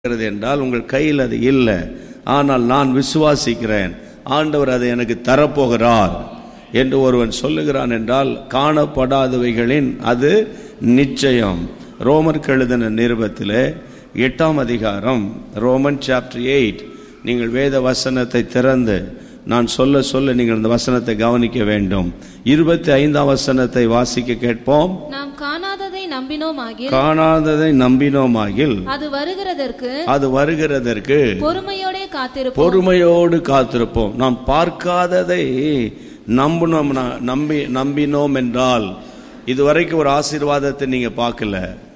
இருக்கிறது என்றால் உங்கள் கையில் அது இல்லை ஆனால் நான் விசுவாசிக்கிறேன் ஆண்டவர் அதை எனக்கு தரப்போகிறார் என்று ஒருவன் சொல்லுகிறான் என்றால் காணப்படாதவைகளின் அது நிச்சயம் ரோமருக்கு எழுதின நிருபத்திலே எட்டாம் அதிகாரம் ரோமன் சாப்டர் எயிட் நீங்கள் வேத வசனத்தை திறந்து நான் சொல்ல சொல்ல நீங்கள் இந்த வசனத்தை கவனிக்க வேண்டும் இருபத்தி ஐந்தாம் வசனத்தை வாசிக்க கேட்போம் நாம் காணாததை நம்பினோமாகில் காணாததை நம்பினோமாகில் அது வருகிறதற்கு அது வருகிறதற்கு பொறுமையோடே காத்திருப்போம் பொறுமையோடு காத்திருப்போம் நாம் பார்க்காததை நம்பினோம் நம்பி நம்பினோம் என்றால் இதுவரைக்கும் ஒரு ஆசீர்வாதத்தை நீங்க பார்க்கல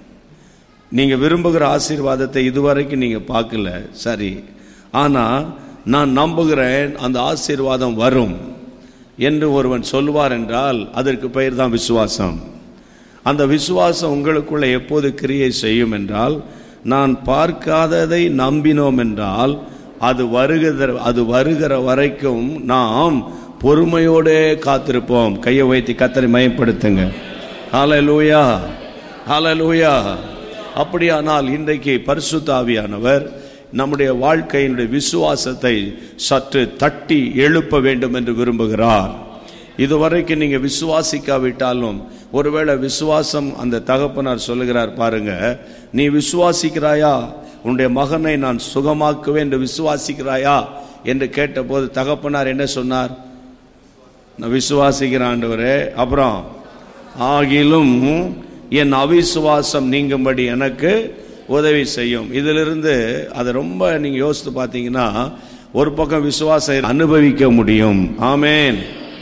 நீங்க விரும்புகிற ஆசீர்வாதத்தை இதுவரைக்கும் நீங்க பார்க்கல சரி ஆனா நான் நம்புகிறேன் அந்த ஆசீர்வாதம் வரும் என்று ஒருவன் சொல்வார் என்றால் அதற்கு பெயர் தான் விசுவாசம் அந்த விசுவாசம் உங்களுக்குள்ள எப்போது கிரியை செய்யும் என்றால் நான் பார்க்காததை நம்பினோம் என்றால் அது வருகிற அது வருகிற வரைக்கும் நாம் பொறுமையோடே காத்திருப்போம் கையை வைத்து கத்தரை மயப்படுத்துங்க ஹalleluya ஹalleluya அப்படியானால் இன்றைக்கு பரிசுத்தாவியானவர் நம்முடைய வாழ்க்கையினுடைய விசுவாசத்தை சற்று தட்டி எழுப்ப வேண்டும் என்று விரும்புகிறார் இதுவரைக்கும் நீங்க விசுவாசிக்காவிட்டாலும் ஒருவேளை விசுவாசம் அந்த தகப்பனார் சொல்லுகிறார் பாருங்க நீ விசுவாசிக்கிறாயா உன்னுடைய மகனை நான் சுகமாக்குவேன் என்று விசுவாசிக்கிறாயா என்று கேட்டபோது தகப்பனார் என்ன சொன்னார் நான் விசுவாசிக்கிறேன் ஆண்டவரே அப்புறம் ஆகிலும் என் அவிசுவாசம் நீங்கும்படி எனக்கு உதவி செய்யும் இதிலிருந்து அதை ரொம்ப நீங்க யோசித்து பார்த்தீங்கன்னா ஒரு பக்கம் விசுவாசம் அனுபவிக்க முடியும் ஆமேன்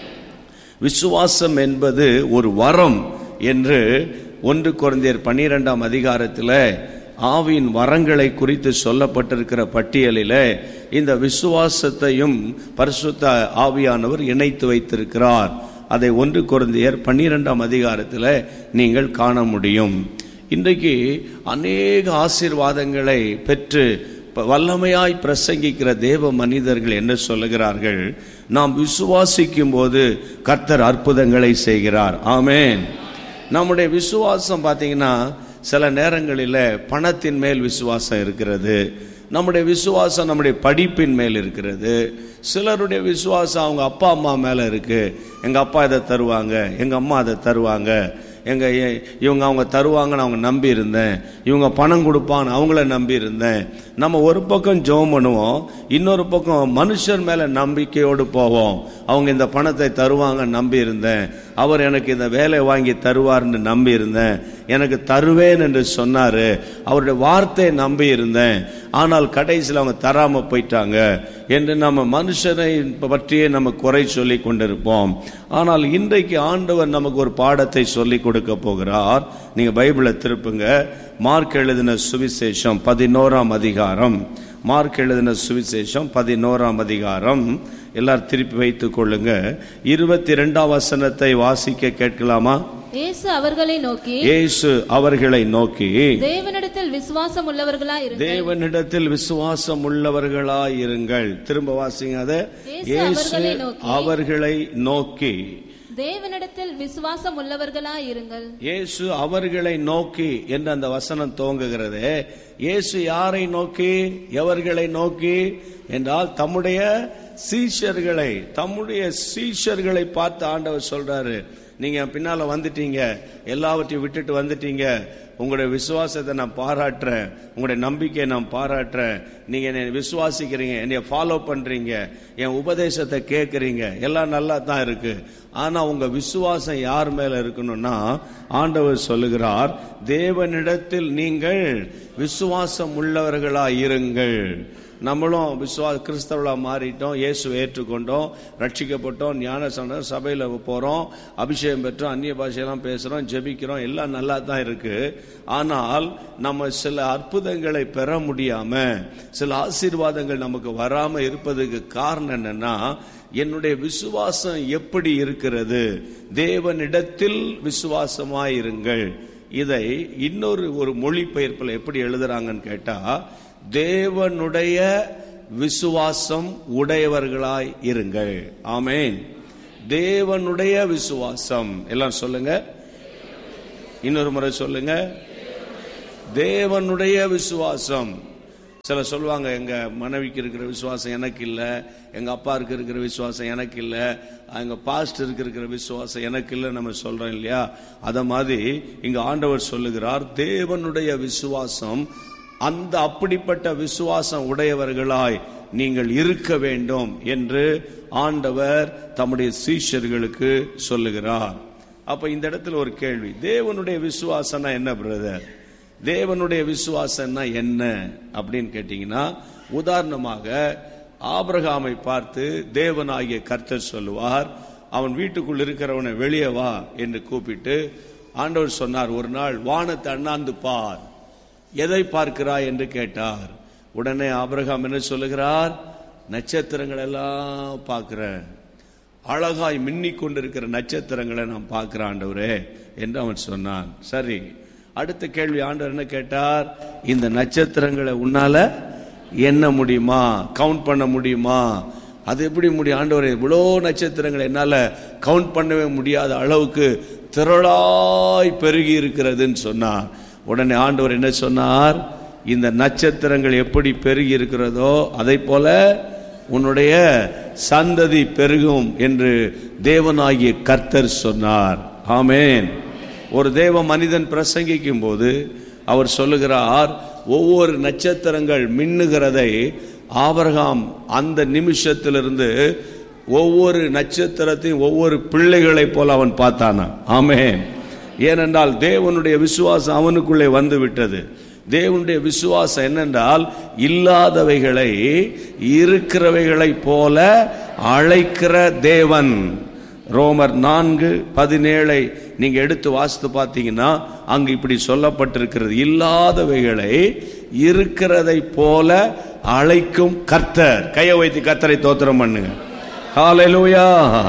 விசுவாசம் என்பது ஒரு வரம் என்று ஒன்று குழந்தையர் பன்னிரெண்டாம் அதிகாரத்தில் ஆவியின் வரங்களை குறித்து சொல்லப்பட்டிருக்கிற பட்டியலில் இந்த விசுவாசத்தையும் பரிசுத்த ஆவியானவர் இணைத்து வைத்திருக்கிறார் அதை ஒன்று குழந்தையர் பன்னிரெண்டாம் அதிகாரத்தில் நீங்கள் காண முடியும் இன்றைக்கு அநேக ஆசீர்வாதங்களை பெற்று வல்லமையாய் பிரசங்கிக்கிற தேவ மனிதர்கள் என்ன சொல்லுகிறார்கள் நாம் விசுவாசிக்கும் போது கர்த்தர் அற்புதங்களை செய்கிறார் ஆமேன் நம்முடைய விசுவாசம் பார்த்தீங்கன்னா சில நேரங்களில் பணத்தின் மேல் விசுவாசம் இருக்கிறது நம்முடைய விசுவாசம் நம்முடைய படிப்பின் மேல் இருக்கிறது சிலருடைய விசுவாசம் அவங்க அப்பா அம்மா மேலே இருக்கு எங்கள் அப்பா இதை தருவாங்க எங்கள் அம்மா அதை தருவாங்க எங்க இவங்க அவங்க தருவாங்கன்னு அவங்க நம்பி இருந்தேன் இவங்க பணம் கொடுப்பான்னு அவங்கள நம்பி இருந்தேன் நம்ம ஒரு பக்கம் ஜெபம் பண்ணுவோம் இன்னொரு பக்கம் மனுஷர் மேல நம்பிக்கையோடு போவோம் அவங்க இந்த பணத்தை தருவாங்க நம்பி இருந்தேன் அவர் எனக்கு இந்த வேலை வாங்கி தருவார்னு நம்பி இருந்தேன் எனக்கு தருவேன் என்று சொன்னாரு அவருடைய வார்த்தையை நம்பி இருந்தேன் ஆனால் கடைசியில் அவங்க தராம போயிட்டாங்க என்று நம்ம மனுஷனை பற்றியே நம்ம குறை சொல்லி கொண்டிருப்போம் ஆனால் இன்றைக்கு ஆண்டவர் நமக்கு ஒரு பாடத்தை சொல்லி கொடுக்க போகிறார் நீங்க பைபிளை திருப்புங்க மார்க் எழுதின சுவிசேஷம் பதினோராம் அதிகாரம் மார்க் எழுதின சுவிசேஷம் பதினோராம் அதிகாரம் எல்லாரும் திருப்பி வைத்துக் கொள்ளுங்க இருபத்தி ரெண்டாம் வசனத்தை வாசிக்க கேட்கலாமா இயேசு அவர்களை நோக்கி இயேசு அவர்களை நோக்கி தேவனிடத்தில் விசுவாசம் உள்ளவர்களா இருங்கள் தேவனிடத்தில் விசுவாசம் உள்ளவர்களாய் இருங்கள் திரும்ப வாசிங்க அதை இயேசு இயேசு அவர்களை நோக்கி, அவர்களை நோக்கி தேவனிடத்தில் விசுவாசம் உள்ளவர்களா இருங்கள் இயேசு அவர்களை நோக்கி என்று அந்த வசனம் துவங்குகிறது இயேசு யாரை நோக்கி எவர்களை நோக்கி என்றால் தம்முடைய சீஷர்களை தம்முடைய சீஷர்களை பார்த்து ஆண்டவர் சொல்றாரு நீங்க பின்னால வந்துட்டீங்க எல்லாவற்றையும் விட்டுட்டு வந்துட்டீங்க உங்களுடைய விசுவாசத்தை நான் பாராட்டுறேன் உங்களுடைய நம்பிக்கையை நான் பாராட்டுறேன் நீங்க என்னை விசுவாசிக்கிறீங்க என்னைய ஃபாலோ பண்றீங்க என் உபதேசத்தை கேட்கறீங்க எல்லாம் நல்லா தான் இருக்கு ஆனா உங்க விசுவாசம் யார் மேல இருக்கணும்னா ஆண்டவர் சொல்லுகிறார் தேவனிடத்தில் நீங்கள் விசுவாசம் உள்ளவர்களா இருங்கள் நம்மளும் விசுவா கிறிஸ்தவளா மாறிட்டோம் இயேசு ஏற்றுக்கொண்டோம் ரட்சிக்கப்பட்டோம் ஞான சண்டம் சபையில் போறோம் அபிஷேகம் பெற்றோம் அந்நிய பாஷையெல்லாம் பேசுறோம் ஜெபிக்கிறோம் எல்லாம் நல்லா தான் இருக்கு ஆனால் நம்ம சில அற்புதங்களை பெற முடியாம சில ஆசீர்வாதங்கள் நமக்கு வராம இருப்பதுக்கு காரணம் என்னன்னா என்னுடைய விசுவாசம் எப்படி இருக்கிறது தேவனிடத்தில் விசுவாசமாயிருங்கள் இதை இன்னொரு ஒரு மொழிபெயர்ப்பில் எப்படி எழுதுறாங்கன்னு கேட்டா தேவனுடைய விசுவாசம் உடையவர்களாய் இருங்கள் ஆமேன் தேவனுடைய விசுவாசம் எல்லாம் சொல்லுங்க இன்னொரு முறை சொல்லுங்க தேவனுடைய விசுவாசம் சில சொல்லுவாங்க எங்க மனைவிக்கு இருக்கிற விசுவாசம் எனக்கு இல்லை எங்க அப்பாருக்கு இருக்கிற விசுவாசம் எனக்கு இல்லை எங்க பாஸ்டருக்கு இருக்கிற விசுவாசம் எனக்கு இல்லை நம்ம சொல்றோம் இல்லையா அத மாதிரி இங்க ஆண்டவர் சொல்லுகிறார் தேவனுடைய விசுவாசம் அந்த அப்படிப்பட்ட விசுவாசம் உடையவர்களாய் நீங்கள் இருக்க வேண்டும் என்று ஆண்டவர் தம்முடைய சீஷர்களுக்கு சொல்லுகிறார் அப்ப இந்த இடத்துல ஒரு கேள்வி தேவனுடைய விசுவாசம்னா என்ன பிரதர் தேவனுடைய விசுவாசம்னா என்ன அப்படின்னு கேட்டீங்கன்னா உதாரணமாக ஆபிரகாமை பார்த்து தேவனாகிய கர்த்தர் சொல்லுவார் அவன் வீட்டுக்குள் இருக்கிறவனை வெளியே வா என்று கூப்பிட்டு ஆண்டவர் சொன்னார் ஒரு நாள் வானத்தை அண்ணாந்து பார் எதை பார்க்கிறாய் என்று கேட்டார் உடனே ஆபிரகாம் என்ன சொல்லுகிறார் நட்சத்திரங்கள் எல்லாம் பார்க்கிறேன் அழகாய் மின்னிக் கொண்டிருக்கிற நட்சத்திரங்களை நான் பார்க்கிறேன் ஆண்டவரே என்று அவன் சொன்னான் சரி அடுத்த கேள்வி ஆண்டவர் என்ன கேட்டார் இந்த நட்சத்திரங்களை உன்னால எண்ண முடியுமா கவுண்ட் பண்ண முடியுமா அது எப்படி முடியும் ஆண்டவர் இவ்வளோ நட்சத்திரங்களை என்னால கவுண்ட் பண்ணவே முடியாத அளவுக்கு திரளாய் பெருகி இருக்கிறதுன்னு சொன்னார் உடனே ஆண்டவர் என்ன சொன்னார் இந்த நட்சத்திரங்கள் எப்படி பெருகி இருக்கிறதோ அதை போல உன்னுடைய சந்ததி பெருகும் என்று தேவனாகிய கர்த்தர் சொன்னார் ஆமேன் ஒரு தேவ மனிதன் பிரசங்கிக்கும் போது அவர் சொல்லுகிறார் ஒவ்வொரு நட்சத்திரங்கள் மின்னுகிறதை ஆபரகாம் அந்த நிமிஷத்திலிருந்து ஒவ்வொரு நட்சத்திரத்தையும் ஒவ்வொரு பிள்ளைகளைப் போல அவன் பார்த்தானா ஆமேன் ஏனென்றால் தேவனுடைய விசுவாசம் அவனுக்குள்ளே வந்து விட்டது தேவனுடைய விசுவாசம் என்னென்றால் இல்லாதவைகளை இருக்கிறவைகளைப் போல அழைக்கிற தேவன் ரோமர் நான்கு பதினேழை நீங்க எடுத்து வாசித்து பார்த்தீங்கன்னா அங்கு இப்படி சொல்லப்பட்டிருக்கிறது இல்லாதவைகளை இருக்கிறதை போல அழைக்கும் கர்த்தர் கையை வைத்து கர்த்தரை தோத்திரம் பண்ணுங்க ஹalleluya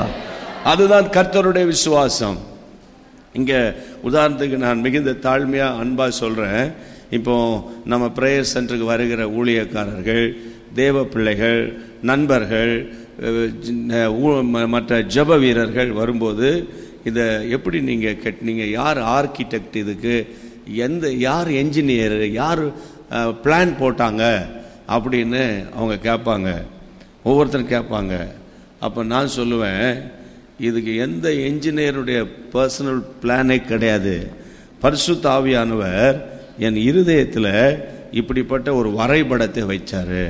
அதுதான் கர்த்தருடைய விசுவாசம் இங்க உதாரணத்துக்கு நான் மிகுந்த தாழ்மையா அன்பா சொல்றேன் இப்போ நம்ம பிரேயர் சென்டருக்கு வருகிற ஊழியக்காரர்கள் தேவ பிள்ளைகள் நண்பர்கள் அஹ், ஜ- ஊ- ம- மற்ற ஜப வீரர்கள் வரும்போது இதை எப்படி நீங்கள் கட்டினீங்க யார் ஆர்கிடெக்ட் இதுக்கு எந்த யார் என்ஜினியர் யார் பிளான் போட்டாங்க அப்படின்னு அவங்க கேட்பாங்க ஒவ்வொருத்தரும் கேட்பாங்க அப்போ நான் சொல்லுவேன் இதுக்கு எந்த என்ஜினியருடைய பர்சனல் பிளானே கிடையாது பரிசுத்த ஆவியானவர் என் இருதயத்தில் இப்படிப்பட்ட ஒரு வரைபடத்தை வைச்சாரு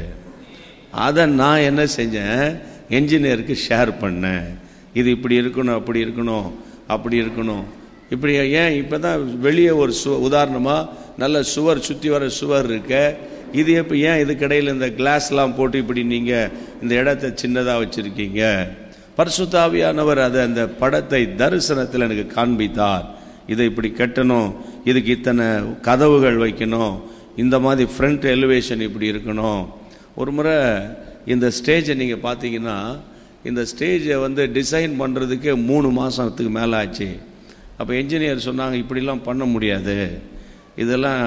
அதை நான் என்ன செஞ்சேன் என்ஜினியருக்கு ஷேர் பண்ணேன் இது இப்படி இருக்கணும் அப்படி இருக்கணும் அப்படி இருக்கணும் இப்படி ஏன் இப்போ தான் வெளியே ஒரு சு உதாரணமாக நல்ல சுவர் சுற்றி வர சுவர் இருக்க இது எப்போ ஏன் இதுக்கிடையில் இந்த கிளாஸ்லாம் போட்டு இப்படி நீங்கள் இந்த இடத்த சின்னதாக வச்சுருக்கீங்க பரிசுத்தாவியானவர் அதை அந்த படத்தை தரிசனத்தில் எனக்கு காண்பித்தார் இதை இப்படி கட்டணும் இதுக்கு இத்தனை கதவுகள் வைக்கணும் இந்த மாதிரி ஃப்ரண்ட் எலிவேஷன் இப்படி இருக்கணும் ஒரு முறை இந்த ஸ்டேஜை நீங்கள் பார்த்தீங்கன்னா இந்த ஸ்டேஜை வந்து டிசைன் பண்ணுறதுக்கே மூணு மாதத்துக்கு மேலே ஆச்சு அப்போ என்ஜினியர் சொன்னாங்க இப்படிலாம் பண்ண முடியாது இதெல்லாம்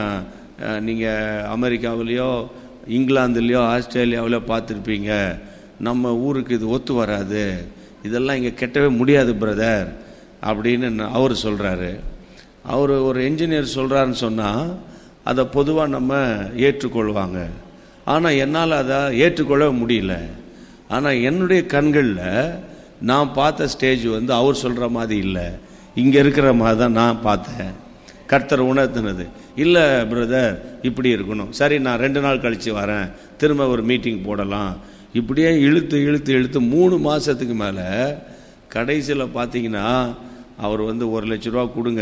நீங்கள் அமெரிக்காவிலேயோ இங்கிலாந்துலேயோ ஆஸ்திரேலியாவிலோ பார்த்துருப்பீங்க நம்ம ஊருக்கு இது ஒத்து வராது இதெல்லாம் இங்கே கெட்டவே முடியாது பிரதர் அப்படின்னு நான் அவர் சொல்கிறாரு அவர் ஒரு என்ஜினியர் சொல்கிறாருன்னு சொன்னால் அதை பொதுவாக நம்ம ஏற்றுக்கொள்வாங்க ஆனால் என்னால் அதை ஏற்றுக்கொள்ள முடியல ஆனால் என்னுடைய கண்களில் நான் பார்த்த ஸ்டேஜ் வந்து அவர் சொல்கிற மாதிரி இல்லை இங்கே இருக்கிற மாதிரி தான் நான் பார்த்தேன் கர்த்தர் உணர்த்தினது இல்லை பிரதர் இப்படி இருக்கணும் சரி நான் ரெண்டு நாள் கழித்து வரேன் திரும்ப ஒரு மீட்டிங் போடலாம் இப்படியே இழுத்து இழுத்து இழுத்து மூணு மாதத்துக்கு மேலே கடைசியில் பார்த்தீங்கன்னா அவர் வந்து ஒரு லட்ச ரூபா கொடுங்க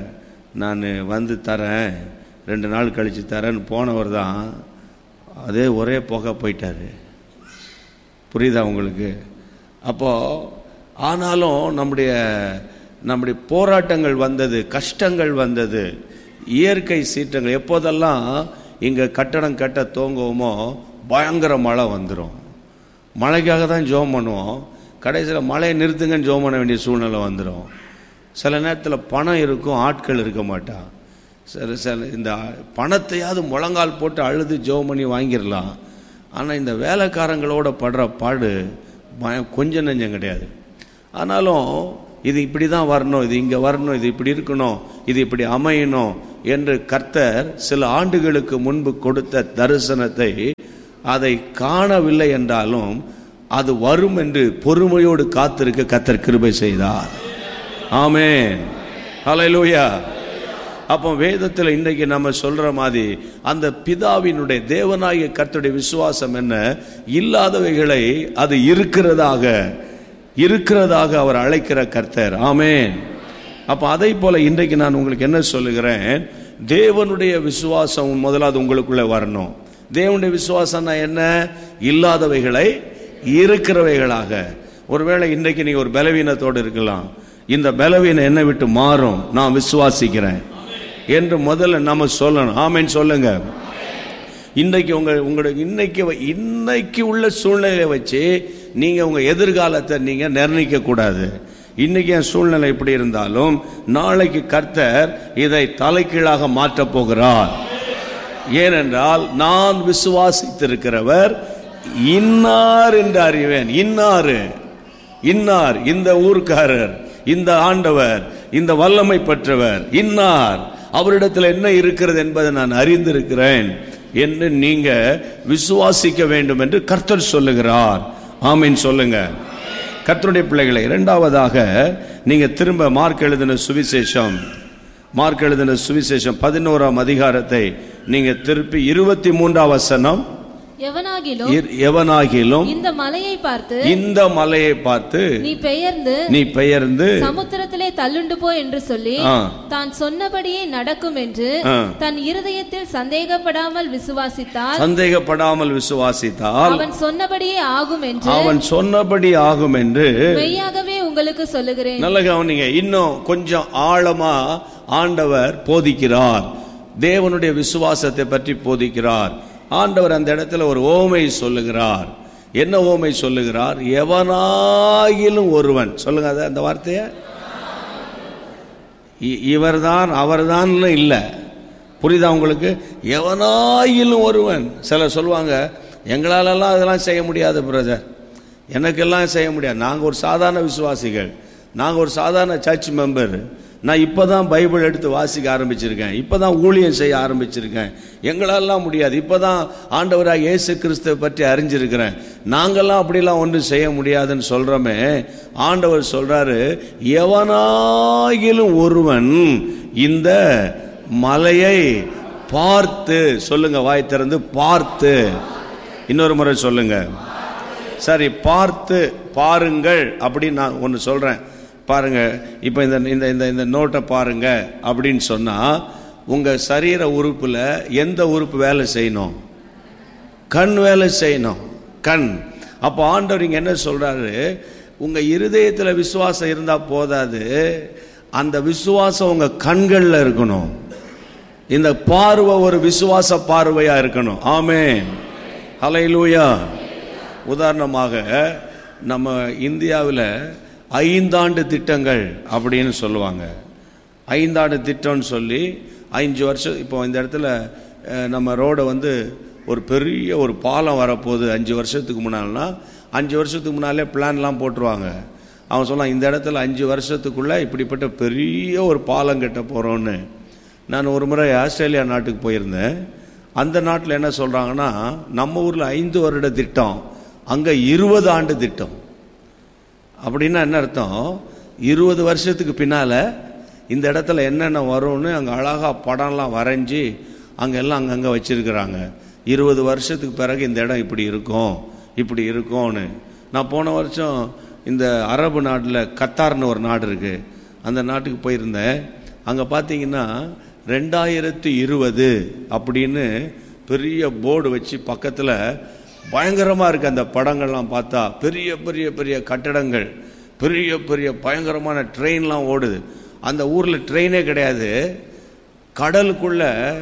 நான் வந்து தரேன் ரெண்டு நாள் கழித்து தரேன்னு போனவர் தான் அதே ஒரே புகை போயிட்டாரு புரியுதா உங்களுக்கு அப்போ ஆனாலும் நம்முடைய நம்முடைய போராட்டங்கள் வந்தது கஷ்டங்கள் வந்தது இயற்கை சீற்றங்கள் எப்போதெல்லாம் இங்கே கட்டடம் கட்ட தோங்குவோமோ பயங்கர மழை வந்துடும் மழைக்காக தான் ஜோம் பண்ணுவோம் கடைசியில் மழையை நிறுத்துங்கன்னு ஜோம் பண்ண வேண்டிய சூழ்நிலை வந்துடும் சில நேரத்தில் பணம் இருக்கும் ஆட்கள் இருக்க மாட்டான் சில சில இந்த பணத்தையாவது முழங்கால் போட்டு அழுது ஜோம் பண்ணி வாங்கிடலாம் ஆனால் இந்த வேலைக்காரங்களோட படுற பாடு பயம் கொஞ்சம் நெஞ்சம் கிடையாது ஆனாலும் இது இப்படி தான் வரணும் இது இங்கே வரணும் இது இப்படி இருக்கணும் இது இப்படி அமையணும் என்று கர்த்தர் சில ஆண்டுகளுக்கு முன்பு கொடுத்த தரிசனத்தை அதை காணவில்லை என்றாலும் அது வரும் என்று பொறுமையோடு காத்திருக்க கர்த்தர் கிருபை செய்தார் ஆமென் ஹalleluya அப்போ வேதத்தில் இன்றைக்கு நம்ம சொல்ற மாதிரி அந்த பிதாவினுடைய தேவனாகிய கர்த்தருடைய விசுவாசம் என்ன இல்லாதவைகளை அது இருக்கிறதாக இருக்கிறதாக அவர் அழைக்கிற கர்த்தர் ஆமென் அப்போ அதை போல இன்றைக்கு நான் உங்களுக்கு என்ன சொல்லுகிறேன் தேவனுடைய விசுவாசம் முதலாவது உங்களுக்குள்ள வரணும் தேவனுடைய விசுவாசம்னா என்ன இல்லாதவைகளை இருக்கிறவைகளாக ஒருவேளை இன்றைக்கு நீங்க ஒரு பலவீனத்தோடு இருக்கலாம் இந்த பலவீனம் என்னை விட்டு மாறும் நான் விசுவாசிக்கிறேன் என்று முதல்ல நம்ம சொல்லணும் ஆமென் சொல்லுங்க இன்றைக்கு உங்க உங்களுடைய இன்னைக்கு வ- இன்னைக்கு உள்ள சூழ்நிலையை வச்சு நீங்க உங்க எதிர்காலத்தை நீங்க நிர்ணயிக்க கூடாது இன்னைக்கு என் சூழ்நிலை எப்படி இருந்தாலும் நாளைக்கு கர்த்தர் இதை தலைகீழாக மாற்றப் போகிறார் ஏனென்றால் நான் விசுவாசித்திருக்கிறவர் இன்னார் என்று அறிவேன் இன்னாரு இன்னார் இந்த ஊர்க்காரர் இந்த ஆண்டவர் இந்த வல்லமை பெற்றவர் இன்னார் அவரிடத்தில் என்ன இருக்கிறது என்பதை நான் அறிந்திருக்கிறேன் என்று நீங்க விசுவாசிக்க வேண்டும் என்று கர்த்தர் சொல்லுகிறார் ஆமீன் சொல்லுங்க கர்த்தருடைய பிள்ளைகளை இரண்டாவதாக நீங்க திரும்ப மார்க் எழுதின சுவிசேஷம் மார்க் எழுதின சுவிசேஷம் பதினோராம் அதிகாரத்தை நீங்க திருப்பி இருபத்தி மூன்றாம் வசனம் எவனாகிலும் இர்- எவனாகிலும் இந்த மலையை பார்த்து இந்த மலையை பார்த்து நீ பெயர்ந்து நீ பெயர்ந்து சமுத்திரத்திலே தள்ளுண்டு போ என்று சொல்லி ஆ. தான் சொன்னபடியே நடக்கும் என்று ஆ. தன் இருதயத்தில் சந்தேகப்படாமல் விசுவாசித்தால் சந்தேகப்படாமல் விசுவாசித்தால் அவன் சொன்னபடியே ஆகும் என்று அவன் சொன்னபடி ஆகும் என்று மெய்யாகவே உங்களுக்கு சொல்லுகிறேன் நல்ல கவனிங்க இன்னும் கொஞ்சம் ஆழமா ஆண்டவர் போதிக்கிறார் தேவனுடைய விசுவாசத்தை பற்றி போதிக்கிறார் ஆண்டவர் அந்த இடத்துல ஒரு ஓமை சொல்லுகிறார் என்ன ஓமை சொல்லுகிறார் எவனாயிலும் ஒருவன் சொல்லுங்க அது அந்த வார்த்தைய இ- இவர்தான் அவர்தான் இல்லை புரியுதா உங்களுக்கு எவனாயிலும் ஒருவன் சிலர் சொல்லுவாங்க எங்களாலெல்லாம் அதெல்லாம் செய்ய முடியாது பிரதர் எனக்கெல்லாம் செய்ய முடியாது நாங்கள் ஒரு சாதாரண விசுவாசிகள் நாங்கள் ஒரு சாதாரண சர்ச் மெம்பர் நான் இப்போ தான் பைபிள் எடுத்து வாசிக்க ஆரம்பிச்சிருக்கேன் இப்போ தான் ஊழியம் செய்ய ஆரம்பிச்சிருக்கேன் எங்களெல்லாம் முடியாது இப்போ தான் ஆண்டவராக இயேசு கிறிஸ்துவை பற்றி அறிஞ்சிருக்கிறேன் நாங்கள்லாம் அப்படிலாம் ஒன்றும் செய்ய முடியாதுன்னு சொல்கிறோமே ஆண்டவர் சொல்கிறாரு எவனாயிலும் ஒருவன் இந்த மலையை பார்த்து சொல்லுங்க வாய் திறந்து பார்த்து இன்னொரு முறை சொல்லுங்க சரி பார்த்து பாருங்கள் அப்படின்னு நான் ஒன்று சொல்கிறேன் பாருங்க இப்போ இந்த இந்த இந்த இந்த நோட்டை பாருங்க அப்படின்னு சொன்னால் உங்கள் சரீர உறுப்பில் எந்த உறுப்பு வேலை செய்யணும் கண் வேலை செய்யணும் கண் அப்போ ஆண்டவர் இங்க என்ன சொல்றாரு உங்க இருதயத்தில் விசுவாசம் இருந்தா போதாது அந்த விசுவாசம் உங்க கண்கள்ல இருக்கணும் இந்த பார்வை ஒரு விசுவாச பார்வையா இருக்கணும் ஆமென் ஹalleluya உதாரணமாக நம்ம இந்தியாவில் ஐந்தாண்டு திட்டங்கள் அப்படின்னு சொல்லுவாங்க ஐந்தாண்டு திட்டம்னு சொல்லி அஞ்சு வருஷம் இப்போ இந்த இடத்துல அஹ், நம்ம ரோடை வந்து ஒரு பெரிய ஒரு பாலம் வரப்போகுது அஞ்சு வருஷத்துக்கு முன்னால்னா அஞ்சு வருஷத்துக்கு முன்னாலே பிளான்லாம் போட்டுருவாங்க அவன் சொன்னான் இந்த இடத்துல அஞ்சு வருஷத்துக்குள்ளே இப்படிப்பட்ட பெரிய ஒரு பாலம் கட்ட போகிறோன்னு நான் ஒரு முறை ஆஸ்திரேலியா நாட்டுக்கு போயிருந்தேன் அந்த நாட்டில் என்ன சொல்கிறாங்கன்னா நம்ம ஊரில் ஐந்து வருட திட்டம் அங்கே இருபது ஆண்டு திட்டம் அப்படின்னா என்ன அர்த்தம் இருபது வருஷத்துக்கு பின்னால் இந்த இடத்துல என்னென்ன வரும்னு அங்கே அழகாக படம்லாம் வரைஞ்சி அங்கே எல்லாம் அங்கங்கே வச்சிருக்கிறாங்க இருபது வருஷத்துக்கு பிறகு இந்த இடம் இப்படி இருக்கும் இப்படி இருக்கும்னு நான் போன வருஷம் இந்த அரபு நாட்டில் கத்தார்னு ஒரு நாடு இருக்குது அந்த நாட்டுக்கு போயிருந்தேன் அங்கே பார்த்தீங்கன்னா ரெண்டாயிரத்தி இருபது அப்படின்னு பெரிய போர்டு வச்சு பக்கத்தில் பயங்கரமாக இருக்குது அந்த படங்கள்லாம் பார்த்தா பெரிய பெரிய பெரிய கட்டடங்கள் பெரிய பெரிய பயங்கரமான ட்ரெயின்லாம் ஓடுது அந்த ஊரில் ட்ரெயினே கிடையாது கடலுக்குள்ள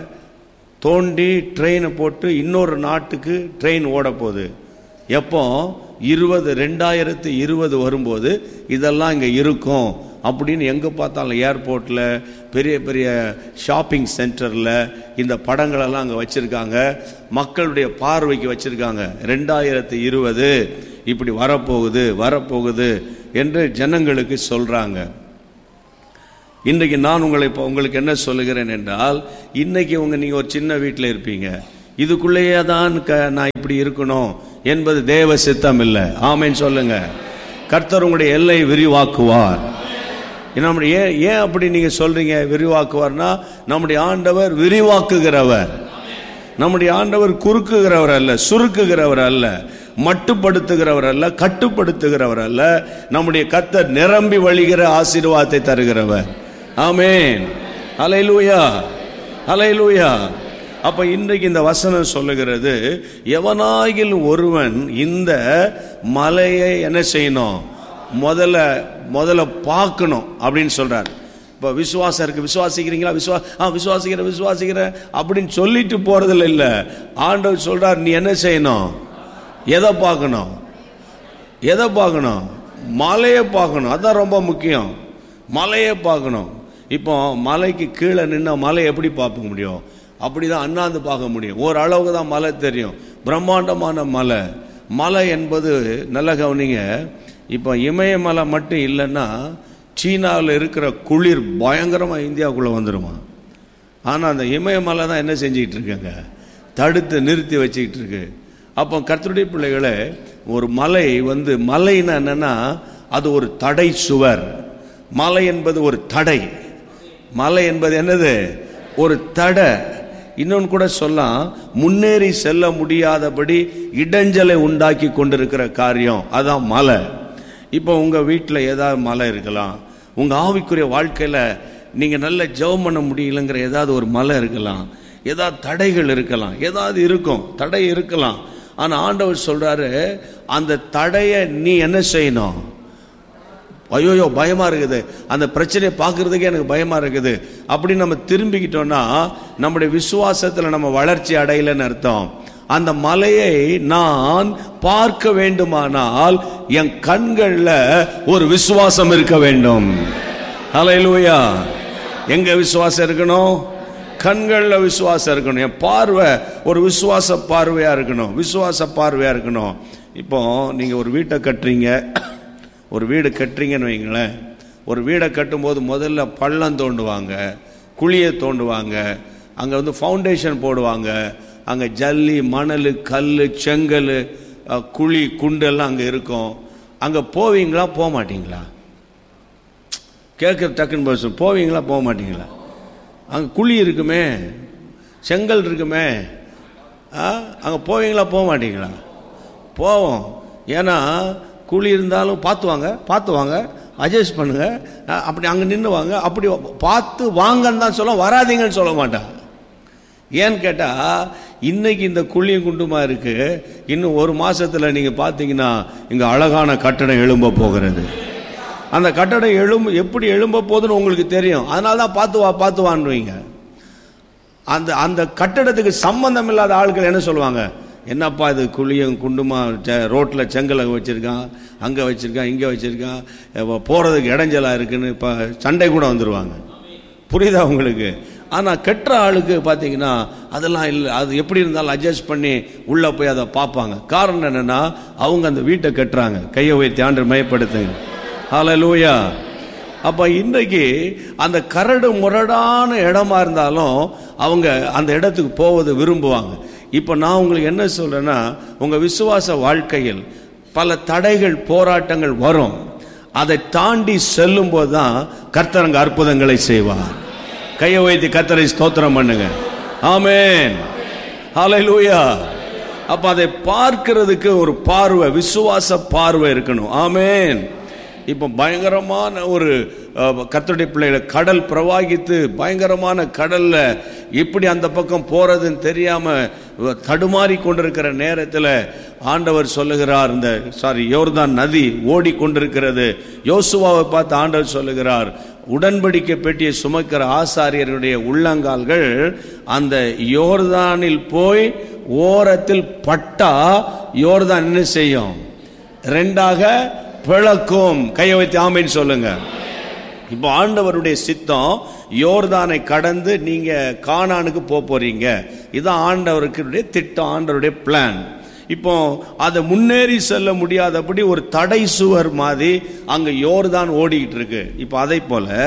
தோண்டி ட்ரெயினை போட்டு இன்னொரு நாட்டுக்கு ட்ரெயின் ஓட போகுது எப்போ இருபது ரெண்டாயிரத்து இருபது வரும்போது இதெல்லாம் இங்கே இருக்கும் அப்படின்னு எங்கே பார்த்தாலும் ஏர்போர்ட்டில் பெரிய பெரிய ஷாப்பிங் சென்டரில் இந்த படங்களெல்லாம் அங்கே வச்சுருக்காங்க மக்களுடைய பார்வைக்கு வச்சுருக்காங்க ரெண்டாயிரத்து இருபது இப்படி வரப்போகுது வரப்போகுது என்று ஜனங்களுக்கு சொல்கிறாங்க இன்றைக்கு நான் உங்களை இப்போ உங்களுக்கு என்ன சொல்லுகிறேன் என்றால் இன்னைக்கு உங்க நீங்க ஒரு சின்ன வீட்டில் இருப்பீங்க இதுக்குள்ளேயே தான் க- நான் இப்படி இருக்கணும் என்பது தேவ சித்தம் இல்லை ஆமென் சொல்லுங்க கர்த்தர் உங்களுடைய எல்லை விரிவாக்குவார் நம்முடைய ஏன் ஏன் அப்படி நீங்க சொல்றீங்க விரிவாக்குவார்னா நம்முடைய ஆண்டவர் விரிவாக்குகிறவர் நம்முடைய ஆண்டவர் குறுக்குகிறவர் அல்ல சுருக்குகிறவர் அல்ல மட்டுப்படுத்துகிறவர் அல்ல கட்டுப்படுத்துகிறவர் அல்ல நம்முடைய கர்த்தர் நிரம்பி வழிகிற ஆசீர்வாதத்தை தருகிறவர் ஆமென் அலையிலூயா அலையிலூயா அப்ப இன்றைக்கு இந்த வசனம் சொல்லுகிறது எவனாயில் ஒருவன் இந்த மலையை என்ன செய்யணும் முதல்ல முதல்ல பார்க்கணும் அப்படின்னு சொல்றார் இப்போ விசுவாசம் இருக்கு விசுவாசிக்கிறீங்களா விசுவா ஆ விசுவாசிக்கிற விசுவாசிக்கிற அப்படின்னு சொல்லிட்டு போறதில்ல இல்ல ஆண்டவர் சொல்றார் நீ என்ன செய்யணும் எதை பார்க்கணும் எதை பார்க்கணும் மலையை பார்க்கணும் அதான் ரொம்ப முக்கியம் மலையை பார்க்கணும் இப்போ மலைக்கு கீழே நின்னா மலை எப்படி பார்க்க முடியும் அப்படிதான் அண்ணாந்து பார்க்க முடியும் ஒரு அளவுக்கு தான் மலை தெரியும் பிரம்மாண்டமான மலை மலை என்பது நல்ல கவனிங்க இப்போ இமயமலை மட்டும் இல்லைன்னா சீனாவில் இருக்கிற குளிர் பயங்கரமாக இந்தியாவுக்குள்ளே வந்துருமா ஆனால் அந்த இமயமலை தான் என்ன செஞ்சுக்கிட்டு இருக்காங்க தடுத்து நிறுத்தி வச்சுக்கிட்டு இருக்கு அப்போ கர்த்தருடைய பிள்ளைகளே ஒரு மலை வந்து மலைன்னா என்னன்னா அது ஒரு தடை சுவர் மலை என்பது ஒரு தடை மலை என்பது என்னது ஒரு தடை இன்னொன்று கூட சொல்லலாம் முன்னேறி செல்ல முடியாதபடி இடைஞ்சலை உண்டாக்கி கொண்டிருக்கிற காரியம் அதான் மலை இப்போ உங்க வீட்டில் ஏதாவது மலை இருக்கலாம் உங்க ஆவிக்குரிய வாழ்க்கையில நீங்க நல்ல ஜெபம் பண்ண முடியலங்கிற ஏதாவது ஒரு மலை இருக்கலாம் ஏதாவது தடைகள் இருக்கலாம் ஏதாவது இருக்கும் தடை இருக்கலாம் ஆனா ஆண்டவர் சொல்றாரு அந்த தடையை நீ என்ன செய்யணும் ஐயோயோ பயமா இருக்குது அந்த பிரச்சனையை பார்க்கறதுக்கே எனக்கு பயமா இருக்குது அப்படி நம்ம திரும்பிக்கிட்டோம்னா நம்முடைய விசுவாசத்துல நம்ம வளர்ச்சி அடையலன்னு அர்த்தம் அந்த மலையை நான் பார்க்க வேண்டுமானால் என் கண்கள்ல ஒரு விசுவாசம் இருக்க வேண்டும் ஹalleluya எங்க விசுவாசம் இருக்கணும் கண்கள்ல விசுவாசம் இருக்கணும் என் பார்வை ஒரு விசுவாச பார்வையா இருக்கணும் விசுவாச பார்வையா இருக்கணும் இப்போ நீங்க ஒரு வீட்டை கட்டுறீங்க ஒரு வீடு கட்டுறீங்கன்னு வைங்களேன் ஒரு வீடை கட்டும்போது முதல்ல பள்ளம் தோண்டுவாங்க குழியை தோண்டுவாங்க அங்கே வந்து ஃபவுண்டேஷன் போடுவாங்க அங்கே ஜல்லி மணல் கல் செங்கல் அஹ், குழி குண்டெல்லாம் அங்கே இருக்கும் அங்கே போவீங்களா போக மாட்டீங்களா கேட்குற டக்குன்னு பஸ் போவீங்களா போக மாட்டீங்களா அங்கே குழி இருக்குமே செங்கல் இருக்குமே அங்கே போவீங்களா போக மாட்டீங்களா போவோம் ஏன்னா குழி இருந்தாலும் பார்த்து வாங்க பார்த்து வாங்க அட்ஜஸ்ட் பண்ணுங்க அஹ் அப்படி அங்கே நின்று வாங்க அப்படி பார்த்து வாங்கன்னு தான் சொல்ல வராதீங்கன்னு சொல்ல மாட்டான் ஏன்னு கேட்டால் இன்னைக்கு இந்த குழியும் குண்டுமா இருக்கு இன்னும் ஒரு மாசத்துல நீங்க பார்த்தீங்கன்னா இங்க அழகான கட்டடம் எழும்ப போகிறது அந்த கட்டடம் எழும்ப எப்படி எழும்ப போகுதுன்னு உங்களுக்கு தெரியும் அதனால தான் பார்த்து வா பார்த்து வான்னுவீங்க அந்த அந்த கட்டடத்துக்கு சம்பந்தம் இல்லாத ஆட்கள் என்ன சொல்லுவாங்க என்னப்பா இது குழியும் குண்டுமா செ- ரோட்ல செங்கலை வச்சிருக்கான் அங்க வச்சிருக்கான் இங்க வச்சிருக்கான் இப்ப போறதுக்கு இடைஞ்சலா இருக்குன்னு இப்ப சண்டை கூட வந்துருவாங்க புரியுதா உங்களுக்கு ஆனா கெட்ட ஆளுக்கு பாத்தீங்கன்னா அதெல்லாம் இல்லை அது எப்படி இருந்தாலும் அட்ஜஸ்ட் பண்ணி உள்ள போய் அதை பார்ப்பாங்க காரணம் என்னன்னா அவங்க அந்த வீட்டை கட்டுறாங்க கையை உயர்த்தி ஆண்டு மயப்படுத்துங்க ஹalleluya அப்ப இன்றைக்கு அந்த கரடு முரடான இடமா இருந்தாலும் அவங்க அந்த இடத்துக்கு போவது விரும்புவாங்க இப்போ நான் உங்களுக்கு என்ன சொல்றேன்னா உங்க விசுவாச வாழ்க்கையில் பல தடைகள் போராட்டங்கள் வரும் அதை தாண்டி செல்லும் போது தான் கர்த்தர் அங்க அற்புதங்களை செய்வார் கையை வைத்து கர்த்தரை ஸ்தோத்திரம் பண்ணுங்க ஆமென் ஹalleluya அப்ப அதை பார்க்கிறதுக்கு ஒரு பார்வை விசுவாச பார்வை இருக்கணும் ஆமென் இப்போ பயங்கரமான ஒரு அஹ், கர்த்தருடைய பிள்ளைகளை கடல் பிரவாகித்து பயங்கரமான கடல்ல எப்படி அந்த பக்கம் போறதுன்னு தெரியாம அஹ், தடுமாறி கொண்டிருக்கிற நேரத்தில் ஆண்டவர் சொல்லுகிறார் இந்த சாரி யோர்தான் நதி ஓடிக்கொண்டிருக்கிறது யோசுவாவை பார்த்து ஆண்டவர் சொல்லுகிறார் உடன்படிக்கை பெட்டியை சுமக்கிற ஆசாரியருடைய உள்ளங்கால்கள் அந்த யோர்தானில் போய் ஓரத்தில் பட்டா யோர்தான் என்ன செய்யும் ரெண்டாக பிளக்கும் கையை வைத்து ஆமைன்னு சொல்லுங்க இப்போ ஆண்டவருடைய சித்தம் யோர்தானை கடந்து நீங்க கானானுக்கு போக போறீங்க இதுதான் ஆண்டவருக்கு திட்டம் ஆண்டவருடைய பிளான் இப்போ அதை முன்னேறி செல்ல முடியாதபடி ஒரு தடை சுவர் மாதிரி அங்க யோர்தான் ஓடிக்கிட்டு இருக்கு இப்போ அதை போல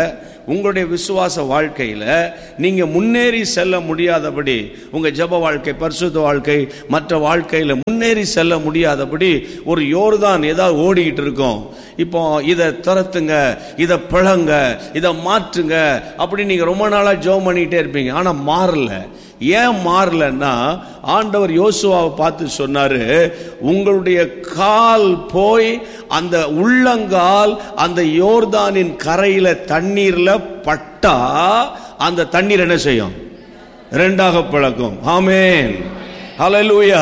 உங்களுடைய விசுவாச வாழ்க்கையில நீங்க முன்னேறி செல்ல முடியாதபடி உங்க ஜெப வாழ்க்கை பரிசுத்த வாழ்க்கை மற்ற வாழ்க்கையில முன்னேறி செல்ல முடியாதபடி ஒரு யோர்தான் ஏதாவது ஓடிக்கிட்டு இருக்கும் இப்போ இதை துரத்துங்க இதை பிழங்க இதை மாற்றுங்க அப்படி நீங்க ரொம்ப நாளா ஜெபம் பண்ணிக்கிட்டே இருப்பீங்க ஆனா மாறல ஏன் மாறலன்னா ஆண்டவர் யோசுவாவை பார்த்து சொன்னாரு உங்களுடைய கால் போய் அந்த உள்ளங்கால் அந்த யோர்தானின் கரையில தண்ணீர்ல பட்டா அந்த தண்ணீர் என்ன செய்யும் ரெண்டாக பிளக்கும் ஆமேன் ஹalleluya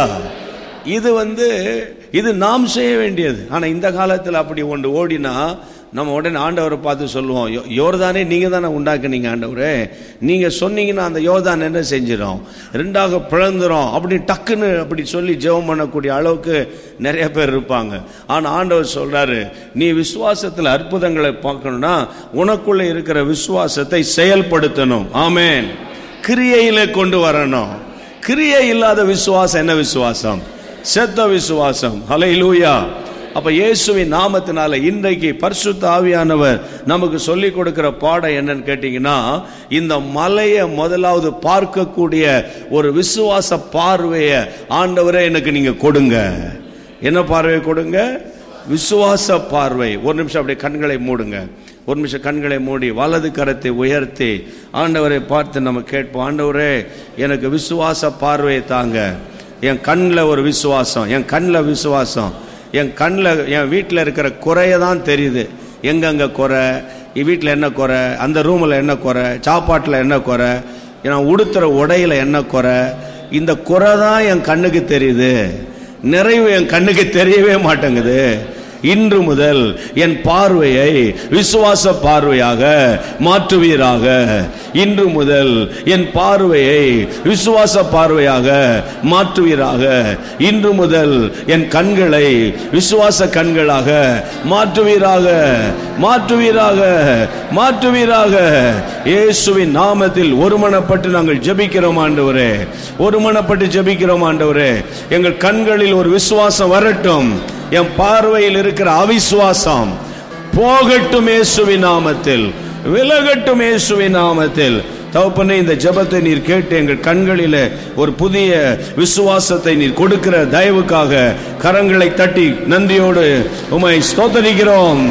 இது வந்து இது நாம் செய்ய வேண்டியது ஆனா இந்த காலத்தில் அப்படி ஒன்று ஓடினா நம்ம உடனே ஆண்டவரை பார்த்து சொல்லுவோம் "யோ- யோர்தானே நீங்க தானே உண்டாக்குனீங்க ஆண்டவரே நீங்க சொன்னீங்கன்னா அந்த யோர்தான் என்ன செஞ்சிடும் ரெண்டாக பிளந்துரும் அப்படி டக்குன்னு அப்படி சொல்லி ஜெபம் பண்ணக்கூடிய அளவுக்கு நிறைய பேர் இருப்பாங்க ஆனா ஆண்டவர் சொல்றாரு நீ விசுவாசத்தில் அற்புதங்களை பார்க்கணும்னா உனக்குள்ள இருக்கிற விசுவாசத்தை செயல்படுத்தணும் ஆமென் கிரியையில கொண்டு வரணும் கிரியை இல்லாத விசுவாசம் என்ன விசுவாசம் செத்த விசுவாசம் ஹalleluya அப்ப இயேசுவின் நாமத்தினால இன்றைக்கு பரிசுத்த ஆவியானவர் நமக்கு சொல்லி கொடுக்கிற பாடம் என்னன்னு கேட்டீங்கன்னா இந்த மலையை முதலாவது பார்க்கக்கூடிய ஒரு விசுவாச பார்வையை ஆண்டவரே எனக்கு நீங்க கொடுங்க என்ன பார்வை கொடுங்க விசுவாச பார்வை ஒரு நிமிஷம் அப்படியே கண்களை மூடுங்க ஒரு நிமிஷம் கண்களை மூடி வலது கரத்தை உயர்த்தி ஆண்டவரை பார்த்து நம்ம கேட்போம் ஆண்டவரே எனக்கு விசுவாச பார்வையை தாங்க என் கண்ணில் ஒரு விசுவாசம் என் கண்ணில் விசுவாசம் என் கண்ணில் என் வீட்டில் இருக்கிற குறைய தான் தெரியுது எங்கெங்க குறை வீட்டில் என்ன குறை அந்த ரூமில் என்ன குறை சாப்பாட்டில் என்ன குறை நான் உடுத்துற உடையில என்ன குறை இந்த குறை தான் என் கண்ணுக்கு தெரியுது நிறைவு என் கண்ணுக்கு தெரியவே மாட்டேங்குது இன்று முதல் என் பார்வையை விசுவாச பார்வையாக மாற்றுவீராக இன்று முதல் என் பார்வையை விசுவாச பார்வையாக மாற்றுவீராக இன்று முதல் என் கண்களை விசுவாச கண்களாக மாற்றுவீராக மாற்றுவீராக மாற்றுவீராக இயேசுவின் நாமத்தில் ஒருமனப்பட்டு நாங்கள் ஜெபிக்கிறோம் ஆண்டவரே ஒருமனப்பட்டு ஜெபிக்கிறோம் ஆண்டவரே எங்கள் கண்களில் ஒரு விசுவாசம் வரட்டும் என் பார்வையில் இருக்கிற அவிசுவாசம் போகட்டும் இயேசுவின் நாமத்தில் விலகட்டும் இயேசுவின் நாமத்தில் தகப்பனே இந்த ஜெபத்தை நீர் கேட்டு எங்கள் கண்களிலே ஒரு புதிய விசுவாசத்தை நீர் கொடுக்கிற தயவுக்காக கரங்களை தட்டி நன்றியோடு உமை ஸ்தோத்தரிக்கிறோம்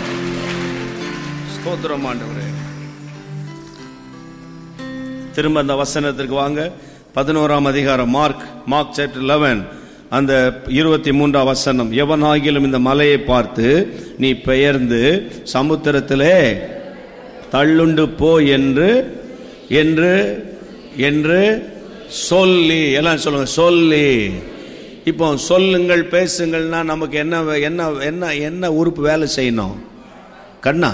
ஸ்தோத்திரம் ஆண்டவரே திரும்ப அந்த வசனத்திற்கு வாங்க பதினோராம் அதிகாரம் மார்க் மார்க் சாப்டர் லெவன் அந்த இருபத்தி மூன்றாம் வசனம் எவனாகிலும் இந்த மலையை பார்த்து நீ பெயர்ந்து சமுத்திரத்திலே தள்ளுண்டு போ என்று என்று என்று சொல்லி எல்லாம் சொல்லுங்க சொல்லி இப்போ சொல்லுங்கள் பேசுங்கள்னா நமக்கு என்ன என்ன என்ன என்ன உறுப்பு வேலை செய்யணும் கண்ணா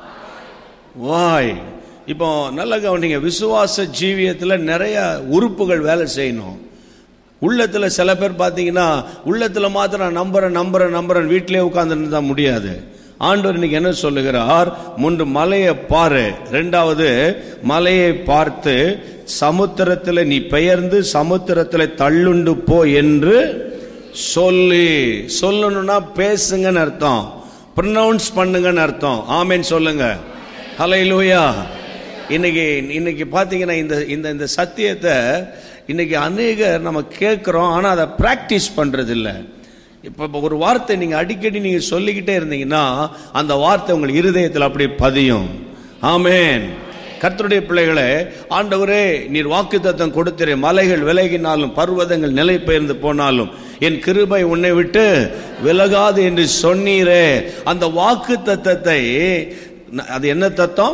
வாய் இப்போ நல்ல கவனிங்க விசுவாச ஜீவியத்தில் நிறைய உறுப்புகள் வேலை செய்யணும் உள்ளத்தில் சில பேர் பார்த்தீங்கன்னா உள்ளத்தில் மாத்திரம் நம்புறேன் நம்புறேன் நம்புறேன் வீட்டிலே உட்கார்ந்துட்டு தான் முடியாது ஆண்டவர் இன்னைக்கு என்ன சொல்லுகிறார் முன்று மலையை பாரு ரெண்டாவது மலையை பார்த்து சமுத்திரத்தில் நீ பெயர்ந்து சமுத்திரத்தில் தள்ளுண்டு போ என்று சொல்லி சொல்லணும்னா பேசுங்கன்னு அர்த்தம் ப்ரொனவுன்ஸ் பண்ணுங்கன்னு அர்த்தம் ஆமேன்னு சொல்லுங்க ஹலை லூயா இன்னைக்கு இன்னைக்கு பார்த்தீங்கன்னா இந்த இந்த இந்த சத்தியத்தை இன்னைக்கு அநேகர் நம்ம கேட்குறோம் ஆனால் அதை ப்ராக்டிஸ் பண்ணுறது இல்லை இப்போ இப்போ ஒரு வார்த்தை நீங்கள் அடிக்கடி நீங்கள் சொல்லிக்கிட்டே இருந்தீங்கன்னா அந்த வார்த்தை உங்கள் இருதயத்தில் அப்படியே பதியும் ஆமேன் கர்த்தருடைய பிள்ளைகளே ஆண்டவரே நீர் வாக்கு தத்தம் கொடுத்திரே மலைகள் விலகினாலும் பர்வதங்கள் நிலை பெயர்ந்து போனாலும் என் கிருபை உன்னை விட்டு விலகாது என்று சொன்னீரே அந்த வாக்கு தத்தத்தை அது என்ன தத்தம்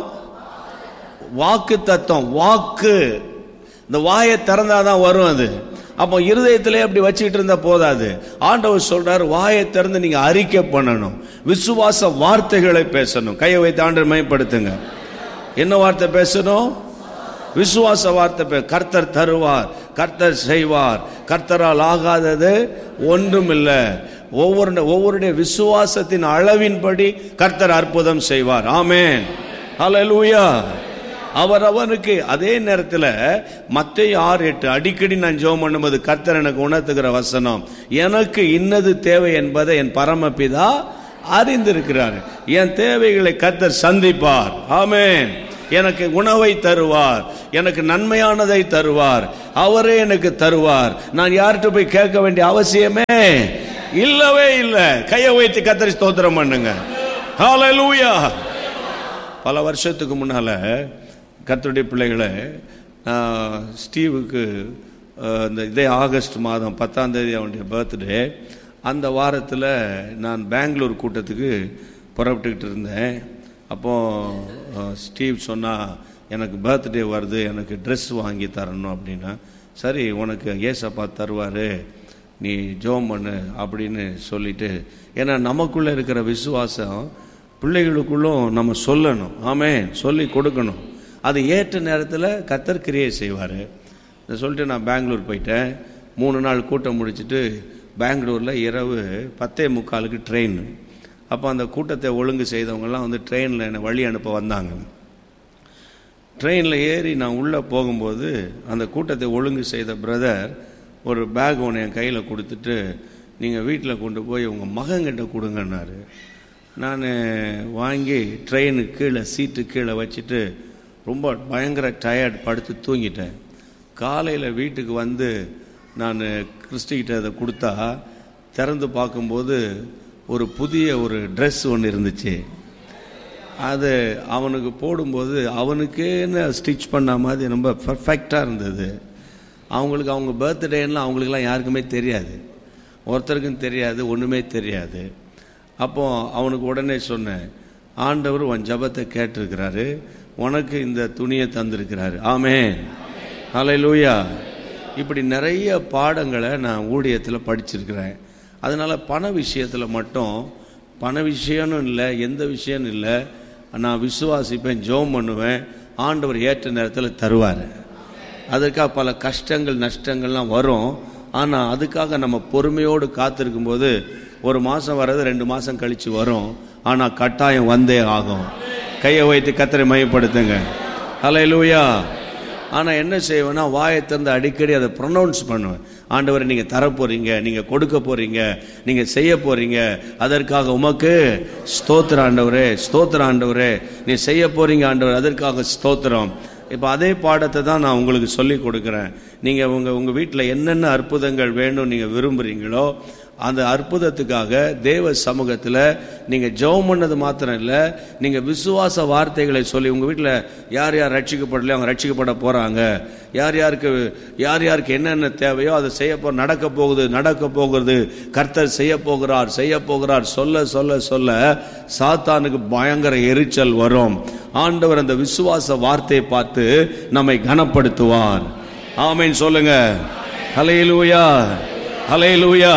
வாக்கு தத்தம் வாக்கு இந்த வாயை திறந்தாதான் வரும் அது அப்போ இருதயத்திலே அப்படி வச்சுக்கிட்டு இருந்தா போதாது ஆண்டவர் சொல்றாரு வாயை திறந்து நீங்க அறிக்கை பண்ணணும் விசுவாச வார்த்தைகளை பேசணும் கையை வைத்து ஆண்டவர் மயப்படுத்துங்க என்ன வார்த்தை பேசணும் விசுவாச வார்த்தை பே கர்த்தர் தருவார் கர்த்தர் செய்வார் கர்த்தரால் ஆகாதது ஒன்றும் இல்லை ஒவ்வொரு ஒவ்வொருடைய விசுவாசத்தின் அளவின்படி கர்த்தர் அற்புதம் செய்வார் ஆமேன் ஹalleluya அவர் அவனுக்கு அதே நேரத்தில் மத்திய ஆறு எட்டு அடிக்கடி நான் ஜெபம் பண்ணும்போது கர்த்தர் எனக்கு உணர்த்துகிற வசனம் எனக்கு இன்னது தேவை என்பதை என் பரமபிதா அறிந்திருக்கிறார் என் தேவைகளை கர்த்தர் சந்திப்பார் ஆமென் எனக்கு உணவை தருவார் எனக்கு நன்மையானதை தருவார் அவரே எனக்கு தருவார் நான் யார்கிட்ட போய் கேட்க வேண்டிய அவசியமே இல்லவே இல்லை கையை வைத்து கத்தரி ஸ்தோத்திரம் பண்ணுங்க ஹalleluya பல வருஷத்துக்கு முன்னால கர்த்தருடைய பிள்ளைகளை நான் ஸ்டீவுக்கு அஹ், இந்த இதே ஆகஸ்ட் மாதம் பத்தாம் தேதி அவனுடைய பர்த்டே அந்த வாரத்தில் நான் பெங்களூர் கூட்டத்துக்கு புறப்பட்டுக்கிட்டு இருந்தேன் அப்போ அஹ், ஸ்டீவ் சொன்னா எனக்கு பர்த்டே வருது எனக்கு ட்ரெஸ் வாங்கி தரணும் அப்படின்னா சரி உனக்கு ஏசப்பா தருவார் நீ ஜோம் பண்ணு அப்படின்னு சொல்லிட்டு ஏன்னா நமக்குள்ளே இருக்கிற விசுவாசம் பிள்ளைகளுக்குள்ளும் நம்ம சொல்லணும் ஆமே சொல்லி கொடுக்கணும் அது ஏற்ற நேரத்தில் கத்தர் கிரியை செய்வார் இதை சொல்லிட்டு நான் பெங்களூர் போயிட்டேன் மூணு நாள் கூட்டம் முடிச்சுட்டு பெங்களூரில் இரவு பத்தே முக்காலுக்கு ட்ரெயின் அப்போ அந்த கூட்டத்தை ஒழுங்கு செய்தவங்கெல்லாம் வந்து ட்ரெயினில் என்னை வழி அனுப்ப வந்தாங்க ட்ரெயினில் ஏறி நான் உள்ளே போகும்போது அந்த கூட்டத்தை ஒழுங்கு செய்த பிரதர் ஒரு பேக் ஒன்று என் கையில் கொடுத்துட்டு நீங்கள் வீட்டில் கொண்டு போய் உங்கள் மகன்கிட்ட கொடுங்கன்னாரு நான் வாங்கி ட்ரெயினுக்கு கீழே சீட்டு கீழே வச்சுட்டு ரொம்ப பயங்கர டயர்ட் படுத்து தூங்கிட்டேன் காலையில் வீட்டுக்கு வந்து நான் கிறிஸ்டிக்கிட்ட அதை கொடுத்தா திறந்து பார்க்கும்போது ஒரு புதிய ஒரு ட்ரெஸ் ஒன்று இருந்துச்சு அது அவனுக்கு போடும்போது அவனுக்கேன்னு ஸ்டிச் பண்ண மாதிரி ரொம்ப பர்ஃபெக்டாக இருந்தது அவங்களுக்கு அவங்க பர்த்டேலாம் அவங்களுக்குலாம் யாருக்குமே தெரியாது ஒருத்தருக்கும் தெரியாது ஒன்றுமே தெரியாது அப்போ அவனுக்கு உடனே சொன்னேன் ஆண்டவர் உன் ஜபத்தை கேட்டிருக்கிறாரு உனக்கு இந்த துணியை தந்திருக்கிறாரு ஆமே ஹalleluya இப்படி நிறைய பாடங்களை நான் ஊழியத்தில் படிச்சிருக்கிறேன் அதனால பண விஷயத்தில் மட்டும் பண விஷயம்னு இல்லை எந்த விஷயம்னு இல்லை நான் விசுவாசிப்பேன் ஜெபம் பண்ணுவேன் ஆண்டவர் ஏற்ற நேரத்தில் தருவார் அதற்காக பல கஷ்டங்கள் நஷ்டங்கள்லாம் வரும் ஆனால் அதுக்காக நம்ம பொறுமையோடு காத்திருக்கும் போது ஒரு மாதம் வர்றது ரெண்டு மாதம் கழித்து வரும் ஆனால் கட்டாயம் வந்தே ஆகும் கையை வைத்து கத்தரை மையப்படுத்துங்க ஹalleluya ஆனால் என்ன செய்வேன்னா வாயை திறந்து அடிக்கடி அதை ப்ரொனவுன்ஸ் பண்ணுவேன் ஆண்டவரை நீங்கள் தர போறீங்க நீங்கள் கொடுக்க போறீங்க நீங்கள் செய்ய போறீங்க அதற்காக உமக்கு ஸ்தோத்திர ஆண்டவரே ஸ்தோத்திர ஆண்டவரே நீ செய்ய போறீங்க ஆண்டவர் அதற்காக ஸ்தோத்திரம் இப்போ அதே பாடத்தை தான் நான் உங்களுக்கு சொல்லி கொடுக்குறேன் நீங்கள் உங்கள் உங்கள் வீட்டில் என்னென்ன அற்புதங்கள் வேணும் நீங்கள் விரும்புகிறீங்களோ அந்த அற்புதத்துக்காக தேவ சமூகத்தில் நீங்கள் ஜெபம் பண்ணது மாத்திரம் இல்லை நீங்கள் விசுவாச வார்த்தைகளை சொல்லி உங்கள் வீட்டில் யார் யார் ரட்சிக்கப்படலையோ அவங்க ரட்சிக்கப்பட போகிறாங்க யார் யாருக்கு யார் யாருக்கு என்னென்ன தேவையோ அதை செய்ய போ நடக்க போகுது நடக்க போகிறது கர்த்தர் செய்ய போகிறார் செய்ய போகிறார் சொல்ல சொல்ல சொல்ல சாத்தானுக்கு பயங்கர எரிச்சல் வரும் ஆண்டவர் அந்த விசுவாச வார்த்தையை பார்த்து நம்மை கனப்படுத்துவார் ஆமென் சொல்லுங்க ஹalleluya ஹalleluya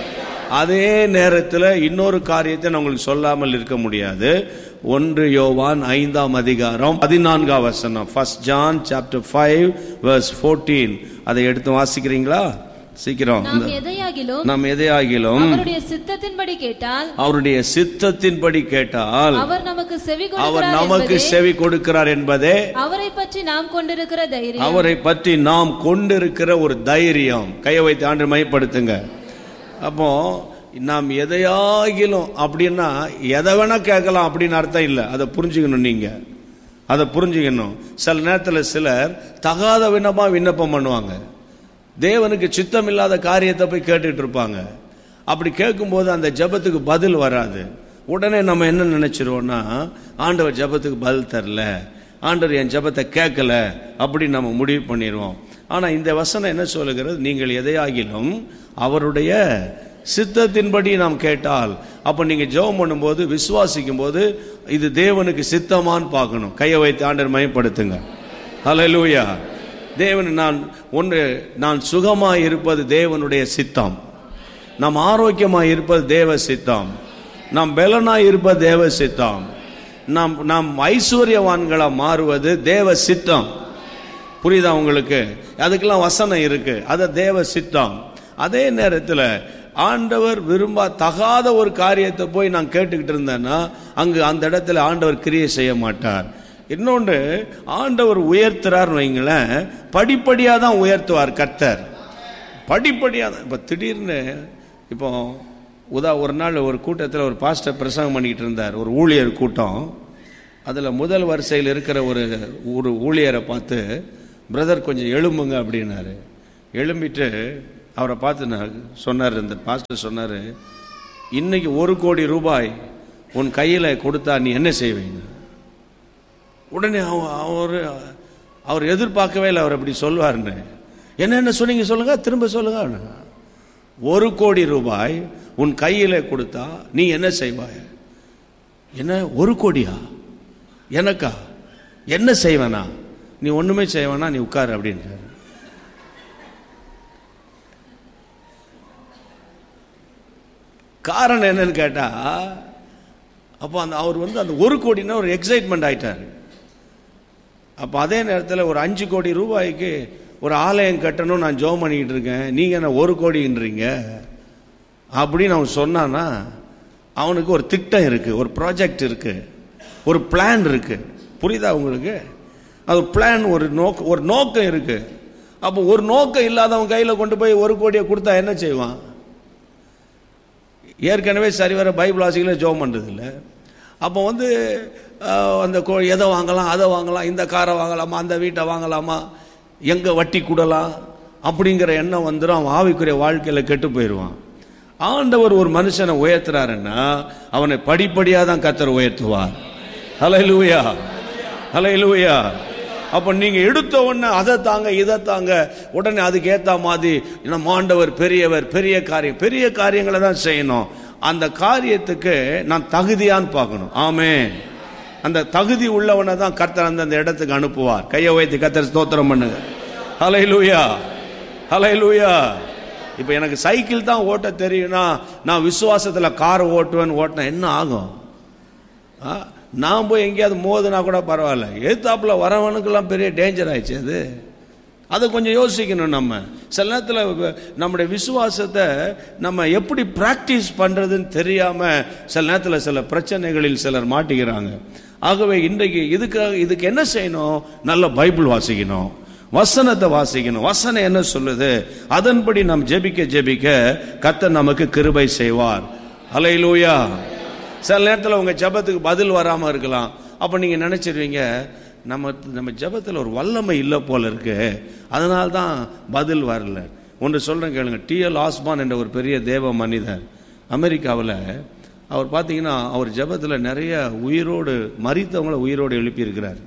அதே நேரத்தில் இன்னொரு காரியத்தை நான் உங்களுக்கு சொல்லாமல் இருக்க முடியாது ஒன்று யோவான் ஐந்தாம் அதிகாரம் பதினான்காம் வசனம் first John chapter five verse fourteen அதை எடுத்து வாசிக்கிறீங்களா சீக்கிரம் நாம் எதையாகிலும் நாம் எதையாகிலும் அவருடைய சித்தத்தின்படி கேட்டால் அவருடைய சித்தத்தின்படி கேட்டால் அவர் நமக்கு செவி அவர் கொடுக்கிறார் நமக்கு என்பதே செவி கொடுக்கிறார் என்பதே அவரை பற்றி நாம் கொண்டிருக்கிற தைரியம் அவரை பற்றி நாம் கொண்டிருக்கிற ஒரு தைரியம் கையை வைத்து ஆண்டு மையப்படுத்துங்க அப்போ நாம் எதையாகிலும் அப்படின்னா எதை வேணா கேட்கலாம் அப்படின்னு அர்த்தம் இல்லை அதை புரிஞ்சுக்கணும் நீங்க அதை புரிஞ்சுக்கணும் சில நேரத்தில் சிலர் தகாத விண்ணப்பமா விண்ணப்பம் பண்ணுவாங்க தேவனுக்கு சித்தம் இல்லாத காரியத்தை போய் கேட்டுட்டு இருப்பாங்க அப்படி கேட்கும்போது அந்த ஜெபத்துக்கு பதில் வராது உடனே நம்ம என்ன நினைச்சிருவோம்னா ஆண்டவர் ஜெபத்துக்கு பதில் தரல ஆண்டவர் என் ஜெபத்தை கேட்கல அப்படின்னு நம்ம முடிவு பண்ணிடுவோம் ஆனா இந்த வசனம் என்ன சொல்லுகிறது நீங்கள் எதையாகிலும் அவருடைய சித்தத்தின்படி நாம் கேட்டால் அப்ப நீங்க ஜெபம் பண்ணும்போது விசுவாசிக்கும் போது இது தேவனுக்கு சித்தமான்னு பார்க்கணும் கையை வைத்து ஆண்டவர் மயப்படுத்துங்க ஹalleluya தேவன் நான் ஒன்று நான் சுகமாய் இருப்பது தேவனுடைய சித்தம் நாம் ஆரோக்கியமாய் இருப்பது தேவ சித்தம் நாம் பலனாய் இருப்பது தேவ சித்தம் நாம் நாம் ஐஸ்வர்யவான்களா மாறுவது தேவ சித்தம் புரியுதா உங்களுக்கு அதுக்கெல்லாம் வசனம் இருக்கு அது தேவ சித்தம் அதே நேரத்தில் ஆண்டவர் விரும்ப தகாத ஒரு காரியத்தை போய் நான் கேட்டுக்கிட்டு இருந்தேன்னா அங்கு அந்த இடத்துல ஆண்டவர் கிரியை செய்ய மாட்டார் இன்னொன்று ஆண்டவர் உயர்த்துறார்னு வைங்களேன் படிப்படியாக தான் உயர்த்துவார் கர்த்தர் படிப்படியாக தான் இப்போ திடீர்னு இப்போ உதா ஒரு நாள் ஒரு கூட்டத்தில் ஒரு பாஸ்டர் பிரசங்கம் பண்ணிக்கிட்டு இருந்தார் ஒரு ஊழியர் கூட்டம் அதில் முதல் வரிசையில் இருக்கிற ஒரு ஒரு ஊழியரை பார்த்து பிரதர் கொஞ்சம் எழும்புங்க அப்படின்னாரு எழும்பிட்டு அவரை பார்த்து நான் சொன்னார் இந்த பாஸ்டர் சொன்னார் இன்னைக்கு ஒரு கோடி ரூபாய் உன் கையில் கொடுத்தா நீ என்ன செய்வீங்க உடனே அவ- அவர் அவர் எதிர்பார்க்கவே இல்லை அவர் அப்படி சொல்வார்னு என்னென்ன சொன்னீங்க சொல்லுங்க திரும்ப சொல்லுங்க ஒரு கோடி ரூபாய் உன் கையில் கொடுத்தா நீ என்ன செய்வாய் என்ன ஒரு கோடியா எனக்கா என்ன செய்வேனா நீ ஒண்ணுமே செய்வேனா நீ உட்காரு அப்படின்றாரு காரணம் என்னன்னு கேட்டா அப்போ அந்த அவர் வந்து அந்த ஒரு கோடினா ஒரு எக்ஸைட்மெண்ட் ஆயிட்டாரு அப்போ அதே நேரத்தில் ஒரு அஞ்சு கோடி ரூபாய்க்கு ஒரு ஆலயம் கட்டணும் நான் ஜோம் பண்ணிக்கிட்டு இருக்கேன் நீங்கள் என்ன ஒரு கோடின்றீங்க அப்படின்னு அவன் சொன்னான்னா அவனுக்கு ஒரு திட்டம் இருக்கு ஒரு ப்ராஜெக்ட் இருக்கு ஒரு பிளான் இருக்கு புரியுதா உங்களுக்கு அது பிளான் ஒரு நோக்கம் ஒரு நோக்கம் இருக்கு அப்போ ஒரு நோக்கம் இல்லாதவன் கையில் கொண்டு போய் ஒரு கோடியை கொடுத்தா என்ன செய்வான் ஏற்கனவே சரிவர பைபிள் வாசிகளே ஜோம் பண்ணுறது இல்லை அப்போ வந்து ஆஹ், அந்த கோ எதை வாங்கலாம் அதை வாங்கலாம் இந்த காரை வாங்கலாமா அந்த வீட்டை வாங்கலாமா எங்கே வட்டி கூடலாம் அப்படிங்கிற எண்ணம் வந்துடும் அவன் ஆவிக்குரிய வாழ்க்கையில் கெட்டு போயிடுவான் ஆண்டவர் ஒரு மனுஷனை உயர்த்துறாருன்னா அவனை படிப்படியாக தான் கத்தர் உயர்த்துவார் ஹalleluya ஹalleluya அப்ப நீங்க எடுத்த உடனே அதை தாங்க இதை தாங்க உடனே அதுக்கு ஏத்த மாதிரி நம்ம ஆண்டவர் பெரியவர் பெரிய காரியம் பெரிய காரியங்களை தான் செய்யணும் அந்த காரியத்துக்கு நான் தகுதியான்னு பார்க்கணும் ஆமே அந்த தகுதி உள்ளவனை தான் கர்த்தர் அந்த அந்த இடத்துக்கு அனுப்புவார் கையை வைத்து கர்த்தர் ஸ்தோத்திரம் பண்ணுங்க ஹalleluya ஹalleluya இப்போ எனக்கு சைக்கிள் தான் ஓட்ட தெரியும்னா நான் விசுவாசத்துல கார் ஓட்டுவேன் ஓட்டினா என்ன ஆகும் ஆ, நான் போய் எங்கேயாவது மோதுனா கூட பரவாயில்ல எதிர்த்தாப்புல வரவனுக்கெல்லாம் பெரிய டேஞ்சர் ஆயிடுச்சு அது அதை கொஞ்சம் யோசிக்கணும் நம்ம சில நேரத்தில் நம்முடைய விசுவாசத்தை நம்ம எப்படி பிராக்டிஸ் பண்றதுன்னு தெரியாம சில நேரத்தில் சில பிரச்சனைகளில் சிலர் மாட்டிக்கிறாங்க ஆகவே இன்றைக்கு இதுக்காக இதுக்கு என்ன செய்யணும் நல்ல பைபிள் வாசிக்கணும் வசனத்தை வாசிக்கணும் வசனம் என்ன சொல்லுது அதன்படி நாம் ஜெபிக்க ஜெபிக்க கர்த்தர் நமக்கு கிருபை செய்வார் அலையிலூயா சில நேரத்தில் உங்க ஜெபத்துக்கு பதில் வராம இருக்கலாம் அப்ப நீங்க நினைச்சிருவீங்க நம்ம நம்ம ஜெபத்தில் ஒரு வல்லமை இல்லை போல இருக்கு அதனால தான் பதில் வரல ஒன்று சொல்றேன் கேளுங்க டிஎல் ஆஸ்மான் என்ற ஒரு பெரிய தேவ மனிதர் அமெரிக்காவில் அவர் பார்த்தீங்கன்னா அவர் ஜெபத்தில் நிறைய உயிரோடு மரித்தவங்களை உயிரோடு எழுப்பியிருக்கிறார்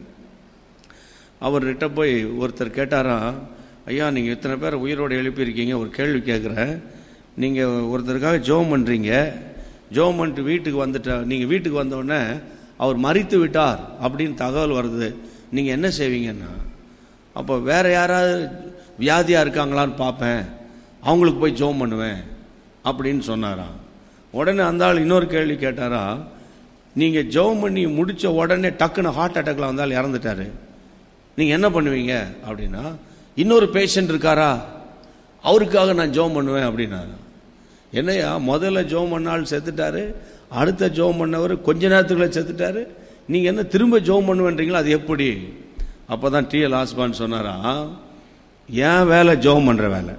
அவர்கிட்ட போய் ஒருத்தர் கேட்டாராம் ஐயா நீங்கள் இத்தனை பேர் உயிரோடு எழுப்பியிருக்கீங்க ஒரு கேள்வி கேட்குறேன் நீங்கள் ஒருத்தருக்காக ஜோம் பண்ணுறீங்க ஜோம் பண்ணிட்டு வீட்டுக்கு வந்துட்ட நீங்கள் வீட்டுக்கு வந்த உடனே அவர் மறித்து விட்டார் அப்படின்னு தகவல் வருது நீங்கள் என்ன செய்வீங்கன்னா அப்போ வேற யாராவது வியாதியாக இருக்காங்களான்னு பார்ப்பேன் அவங்களுக்கு போய் ஜோம் பண்ணுவேன் அப்படின்னு சொன்னாராம் உடனே அந்த ஆள் இன்னொரு கேள்வி கேட்டாரா நீங்கள் ஜெபம் பண்ணி முடிச்ச உடனே டக்குன்னு ஹார்ட் அட்டாக்ல வந்தால் இறந்துட்டாரு நீங்கள் என்ன பண்ணுவீங்க அப்படின்னா இன்னொரு பேஷண்ட் இருக்காரா அவருக்காக நான் ஜெபம் பண்ணுவேன் அப்படின்னாரு என்னையா முதல்ல ஜெபம் பண்ணால் செத்துட்டாரு அடுத்த ஜெபம் பண்ணவர் கொஞ்ச நேரத்துக்குள்ள செத்துட்டாரு நீங்கள் என்ன திரும்ப ஜெபம் பண்ணுவேன்றீங்களா அது எப்படி அப்போ தான் டிஎல் ஆஸ்பான் சொன்னாரா என் வேலை ஜெபம் பண்ணுற வேலை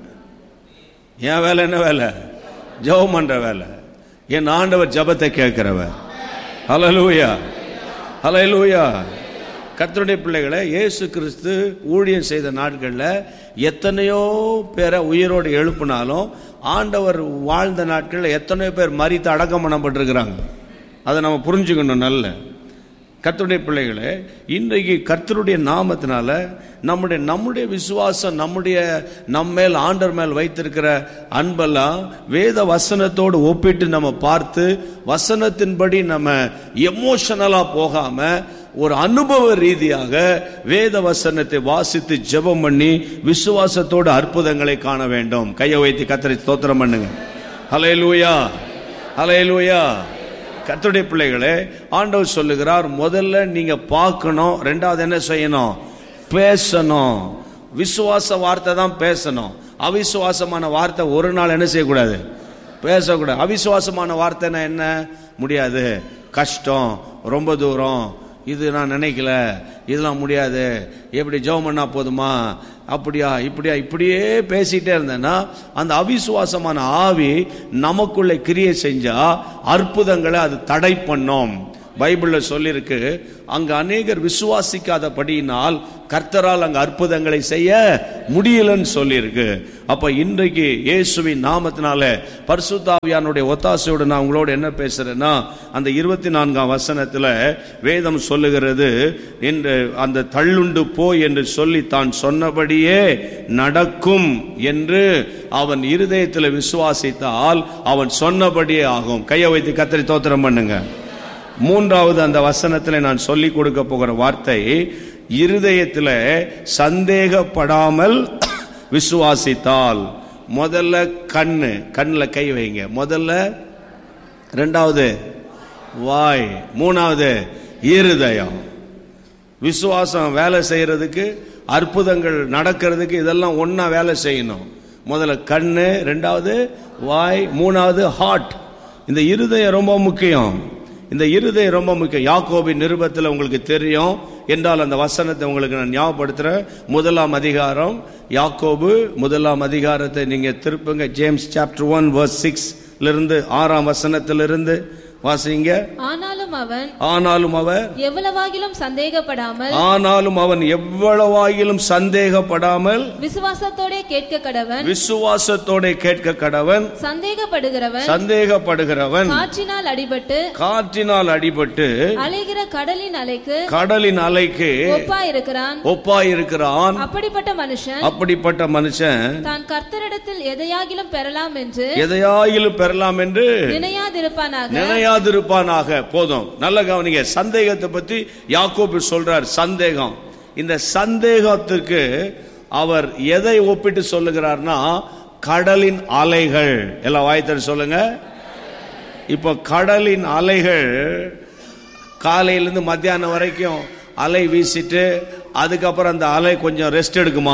என் வேலை என்ன வேலை ஜெபம் பண்ற வேலை என் ஆண்டவர் ஜெபத்தை கேட்கிறவர் ஹalleluya ஹalleluya கர்த்தருடைய பிள்ளைகளை இயேசு கிறிஸ்து ஊழியம் செய்த நாட்களில் எத்தனையோ பேரை உயிரோடு எழுப்பினாலும் ஆண்டவர் வாழ்ந்த நாட்களில் எத்தனையோ பேர் மறித்து அடக்கம் பண்ணப்பட்டிருக்கிறாங்க அதை நம்ம புரிஞ்சுக்கணும் நல்ல கர்த்தருடைய பிள்ளைகளே இன்றைக்கு கர்த்தருடைய நாமத்தினால நம்முடைய நம்முடைய விசுவாசம் நம்முடைய நம்மேல் ஆண்டர் மேல் வைத்திருக்கிற அன்பெல்லாம் வேத வசனத்தோடு ஒப்பிட்டு நம்ம பார்த்து வசனத்தின்படி நம்ம எமோஷனலா போகாம ஒரு அனுபவ ரீதியாக வேத வசனத்தை வாசித்து ஜெபம் பண்ணி விசுவாசத்தோடு அற்புதங்களை காண வேண்டும் கையை வைத்து கத்தரை ஸ்தோத்திரம் பண்ணுங்க ஹalleluya ஹalleluya கர்த்தருடைய பிள்ளைகளே ஆண்டவர் சொல்லுகிறார் முதல்ல நீங்க பார்க்கணும் ரெண்டாவது என்ன செய்யணும் பேசணும் விசுவாச வார்த்தை தான் பேசணும் அவிசுவாசமான வார்த்தை ஒரு நாள் என்ன செய்யக்கூடாது பேசக்கூடாது அவிசுவாசமான வார்த்தைன்னா என்ன முடியாது கஷ்டம் ரொம்ப தூரம் இது நான் நினைக்கல இதெல்லாம் முடியாது எப்படி ஜெபம் பண்ணா போதுமா அப்படியா இப்படியா இப்படியே பேசிட்டே இருந்தேன்னா அந்த அவிசுவாசமான ஆவி நமக்குள்ள கிரியை செஞ்சா அற்புதங்களை அது தடை பண்ணும் பைபிள்ல சொல்லியிருக்கு அங்க அநேகர் விசுவாசிக்காதபடியினால் கர்த்தரால் அங்க அற்புதங்களை செய்ய முடியலன்னு சொல்லியிருக்கு அப்ப இன்றைக்கு இயேசுவின் நாமத்தினால பரிசுத்தாவியானுடைய ஒத்தாசையோடு நான் உங்களோட என்ன பேசுறேன்னா அந்த இருபத்தி நான்காம் வசனத்துல வேதம் சொல்லுகிறது என்று அந்த தள்ளுண்டு போ என்று சொல்லி தான் சொன்னபடியே நடக்கும் என்று அவன் இருதயத்தில் விசுவாசித்தால் அவன் சொன்னபடியே ஆகும் கையை வைத்து கத்தரி தோத்திரம் பண்ணுங்க மூன்றாவது அந்த வசனத்தில் நான் சொல்லி கொடுக்க போகிற வார்த்தை இருதயத்தில் சந்தேகப்படாமல் விசுவாசித்தால் முதல்ல கண்ணு கண்ணில் கை வைங்க முதல்ல ரெண்டாவது வாய் மூணாவது இருதயம் விசுவாசம் வேலை செய்யறதுக்கு அற்புதங்கள் நடக்கிறதுக்கு இதெல்லாம் ஒண்ணா வேலை செய்யணும் முதல்ல கண்ணு ரெண்டாவது வாய் மூணாவது ஹார்ட் இந்த இருதயம் ரொம்ப முக்கியம் இந்த இருதயம் ரொம்ப முக்கியம் யாக்கோபின் நிருபத்தில் உங்களுக்கு தெரியும் என்றால் அந்த வசனத்தை உங்களுக்கு நான் ஞாபகப்படுத்துறேன் முதலாம் அதிகாரம் யாக்கோபு முதலாம் அதிகாரத்தை நீங்க திருப்புங்க ஜேம்ஸ் சாப்டர் ஒன் வர்ஸ் சிக்ஸ்ல இருந்து ஆறாம் வசனத்திலிருந்து வாசிங்க ஆனாலும் அவன் ஆனாலும் அவர் எவ்வளவாகிலும் சந்தேகப்படாமல் ஆனாலும் அவன் எவ்வளவாயிலும் சந்தேகப்படாமல் விசுவாசத்தோடே கேட்க கடவன் விசுவாசத்தோட கேட்க கடவன் சந்தேகப்படுகிறவன் சந்தேகப்படுகிறவன் காற்றினால் அடிபட்டு காற்றினால் அடிபட்டு அலைகிற கடலின் அலைக்கு கடலின் அலைக்கு ஒப்பாயிருக்கிறான் ஒப்பாயிருக்கிறான் அப்படிப்பட்ட மனுஷன் அப்படிப்பட்ட மனுஷன் தான் கர்த்தரிடத்தில் எதையாகிலும் பெறலாம் என்று எதையாயிலும் பெறலாம் என்று நினையாதிருப்பானாக நினையாதிருப்பானாக போதும் நல்ல கவனிங்க சந்தேகத்தை பத்தி யாக்கோபு சொல்றார் சந்தேகம் இந்த சந்தேகத்துக்கு அவர் எதை ஒப்பிட்டு சொல்லுகிறார்னா கடலின் அலைகள் எல்லாம் வாய்த்தர் சொல்லுங்க இப்போ கடலின் அலைகள் காலையிலேருந்து மத்தியானம் வரைக்கும் அலை வீசிட்டு அதுக்கப்புறம் அந்த அலை கொஞ்சம் ரெஸ்ட் எடுக்குமா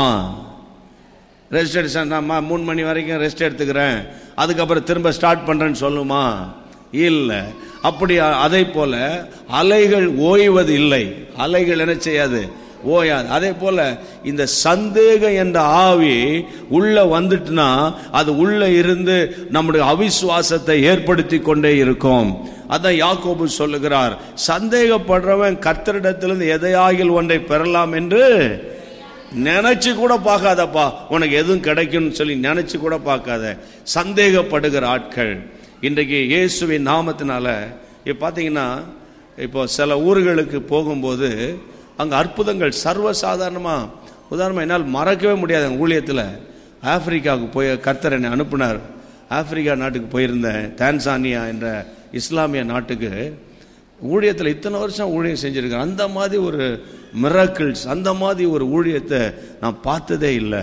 ரெஸ்ட் எடுத்து நான் மூணு மணி வரைக்கும் ரெஸ்ட் எடுத்துக்கிறேன் அதுக்கப்புறம் திரும்ப ஸ்டார்ட் பண்றேன்னு சொல்லுமா இல்லை அப்படி அதே போல அலைகள் ஓய்வது இல்லை அலைகள் என்ன செய்யாது ஓயாது அதே போல இந்த சந்தேகம் என்ற ஆவி உள்ள வந்துட்டுனா அது உள்ள இருந்து நம்முடைய அவிசுவாசத்தை ஏற்படுத்தி கொண்டே இருக்கும் அதான் யாக்கோபு சொல்லுகிறார் சந்தேகப்படுறவன் கர்த்தரிடத்திலிருந்து எதையாகில் ஒன்றை பெறலாம் என்று நினைச்சு கூட பார்க்காதப்பா உனக்கு எதுவும் கிடைக்கும்னு சொல்லி நினைச்சு கூட பார்க்காத சந்தேகப்படுகிற ஆட்கள் இன்றைக்கு இயேசுவின் நாமத்தினால இப்போ பார்த்தீங்கன்னா இப்போ சில ஊர்களுக்கு போகும்போது அங்கே அற்புதங்கள் சர்வசாதாரணமாக உதாரணமாக என்னால் மறக்கவே முடியாது எங்கள் ஊழியத்தில் ஆப்பிரிக்காவுக்கு போய் கர்த்தர் என்னை அனுப்புனார் ஆப்பிரிக்கா நாட்டுக்கு போயிருந்தேன் தான்சானியா என்ற இஸ்லாமிய நாட்டுக்கு ஊழியத்தில் இத்தனை வருஷம் ஊழியம் செஞ்சிருக்கேன் அந்த மாதிரி ஒரு மிராக்கிள்ஸ் அந்த மாதிரி ஒரு ஊழியத்தை நான் பார்த்ததே இல்லை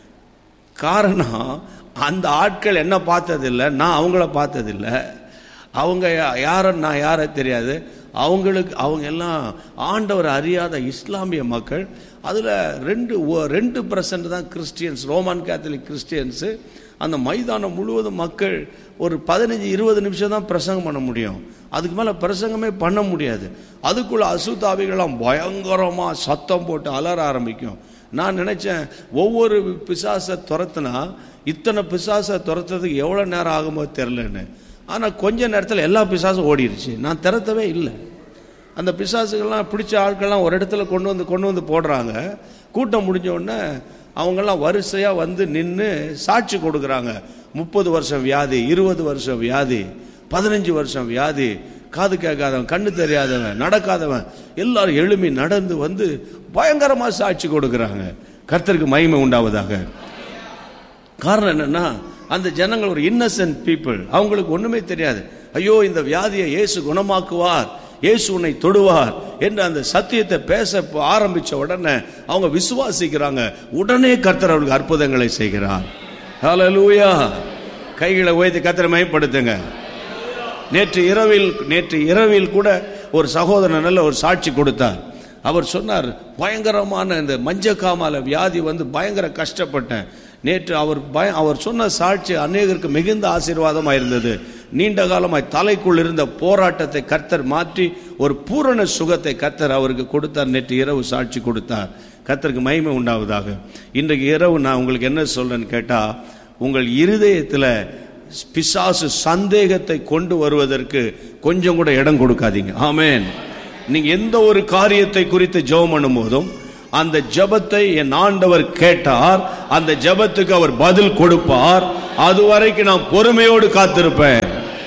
காரணம் அந்த ஆட்கள் என்ன பார்த்ததில்லை நான் அவங்கள பார்த்ததில்லை அவங்க யாரும் நான் யார தெரியாது அவங்களுக்கு அவங்க எல்லாம் ஆண்டவர் அறியாத இஸ்லாமிய மக்கள் அதில் ரெண்டு ஒ- ரெண்டு பர்சன்ட் தான் கிறிஸ்டியன்ஸ் ரோமான் கேத்தலிக் கிறிஸ்டியன்ஸு அந்த மைதானம் முழுவதும் மக்கள் ஒரு பதினஞ்சு இருபது நிமிஷம் தான் பிரசங்கம் பண்ண முடியும் அதுக்கு மேலே பிரசங்கமே பண்ண முடியாது அதுக்குள்ள அசுத்தாவிகள்லாம் பயங்கரமாக சத்தம் போட்டு அலற ஆரம்பிக்கும் நான் நினைச்சேன் ஒவ்வொரு பிசாசை துரத்துனா இத்தனை பிசாசை துரத்துறதுக்கு எவ்வளோ நேரம் ஆகுமோ தெரிலன்னு ஆனால் கொஞ்ச நேரத்தில் எல்லா பிசாசும் ஓடிடுச்சு நான் திறத்தவே இல்லை அந்த பிசாசுகள்லாம் பிடிச்ச ஆட்கள்லாம் ஒரு இடத்துல கொண்டு வந்து கொண்டு வந்து போடுறாங்க கூட்டம் முடிஞ்ச உடனே அவங்கெல்லாம் வரிசையாக வந்து நின்று சாட்சி கொடுக்குறாங்க முப்பது வருஷம் வியாதி இருபது வருஷம் வியாதி பதினஞ்சு வருஷம் வியாதி காது கேட்காதவன் கண்ணு தெரியாதவன் நடக்காதவன் எல்லாரும் எழுமி நடந்து வந்து பயங்கரமாக சாட்சி கொடுக்குறாங்க கர்த்தருக்கு மகிமை உண்டாவதாக காரணம் என்னன்னா அந்த ஜனங்கள் ஒரு இன்னசென்ட் பீப்புள் அவங்களுக்கு ஒண்ணுமே தெரியாது ஐயோ இந்த வியாதியை இயேசு குணமாக்குவார் இயேசு உன்னை தொடுவார் என்று அந்த சத்தியத்தை பேச ப- ஆரம்பிச்ச உடனே அவங்க விசுவாசிக்கிறாங்க உடனே கர்த்தர் அவர்களுக்கு அற்புதங்களை செய்கிறார் ஹalleluya கைகளை உயர்த்தி கர்த்தரை மயப்படுத்துங்க நேற்று இரவில் நேற்று இரவில் கூட ஒரு சகோதரன் நல்ல ஒரு சாட்சி கொடுத்தார் அவர் சொன்னார் பயங்கரமான இந்த மஞ்சக்காமால வியாதி வந்து பயங்கர கஷ்டப்பட்டேன் நேற்று அவர் பய அவர் சொன்ன சாட்சி அநேகருக்கு மிகுந்த ஆசீர்வாதமாக இருந்தது நீண்ட காலமாய் தலைக்குள் இருந்த போராட்டத்தை கர்த்தர் மாற்றி ஒரு பூரண சுகத்தை கர்த்தர் அவருக்கு கொடுத்தார் நேற்று இரவு சாட்சி கொடுத்தார் கர்த்தருக்கு மகிமை உண்டாவதாக இன்றைக்கு இரவு நான் உங்களுக்கு என்ன சொல்றேன்னு கேட்டா உங்கள் இருதயத்தில் பிசாசு சந்தேகத்தை கொண்டு வருவதற்கு கொஞ்சம் கூட இடம் கொடுக்காதீங்க ஆமென் நீங்க எந்த ஒரு காரியத்தை குறித்து ஜெபம் பண்ணும் போதும் அந்த ஜெபத்தை என் ஆண்டவர் கேட்டார் அந்த ஜெபத்துக்கு அவர் பதில் கொடுப்பார் அது வரைக்கும் நான் பொறுமையோடு காத்திருப்பேன்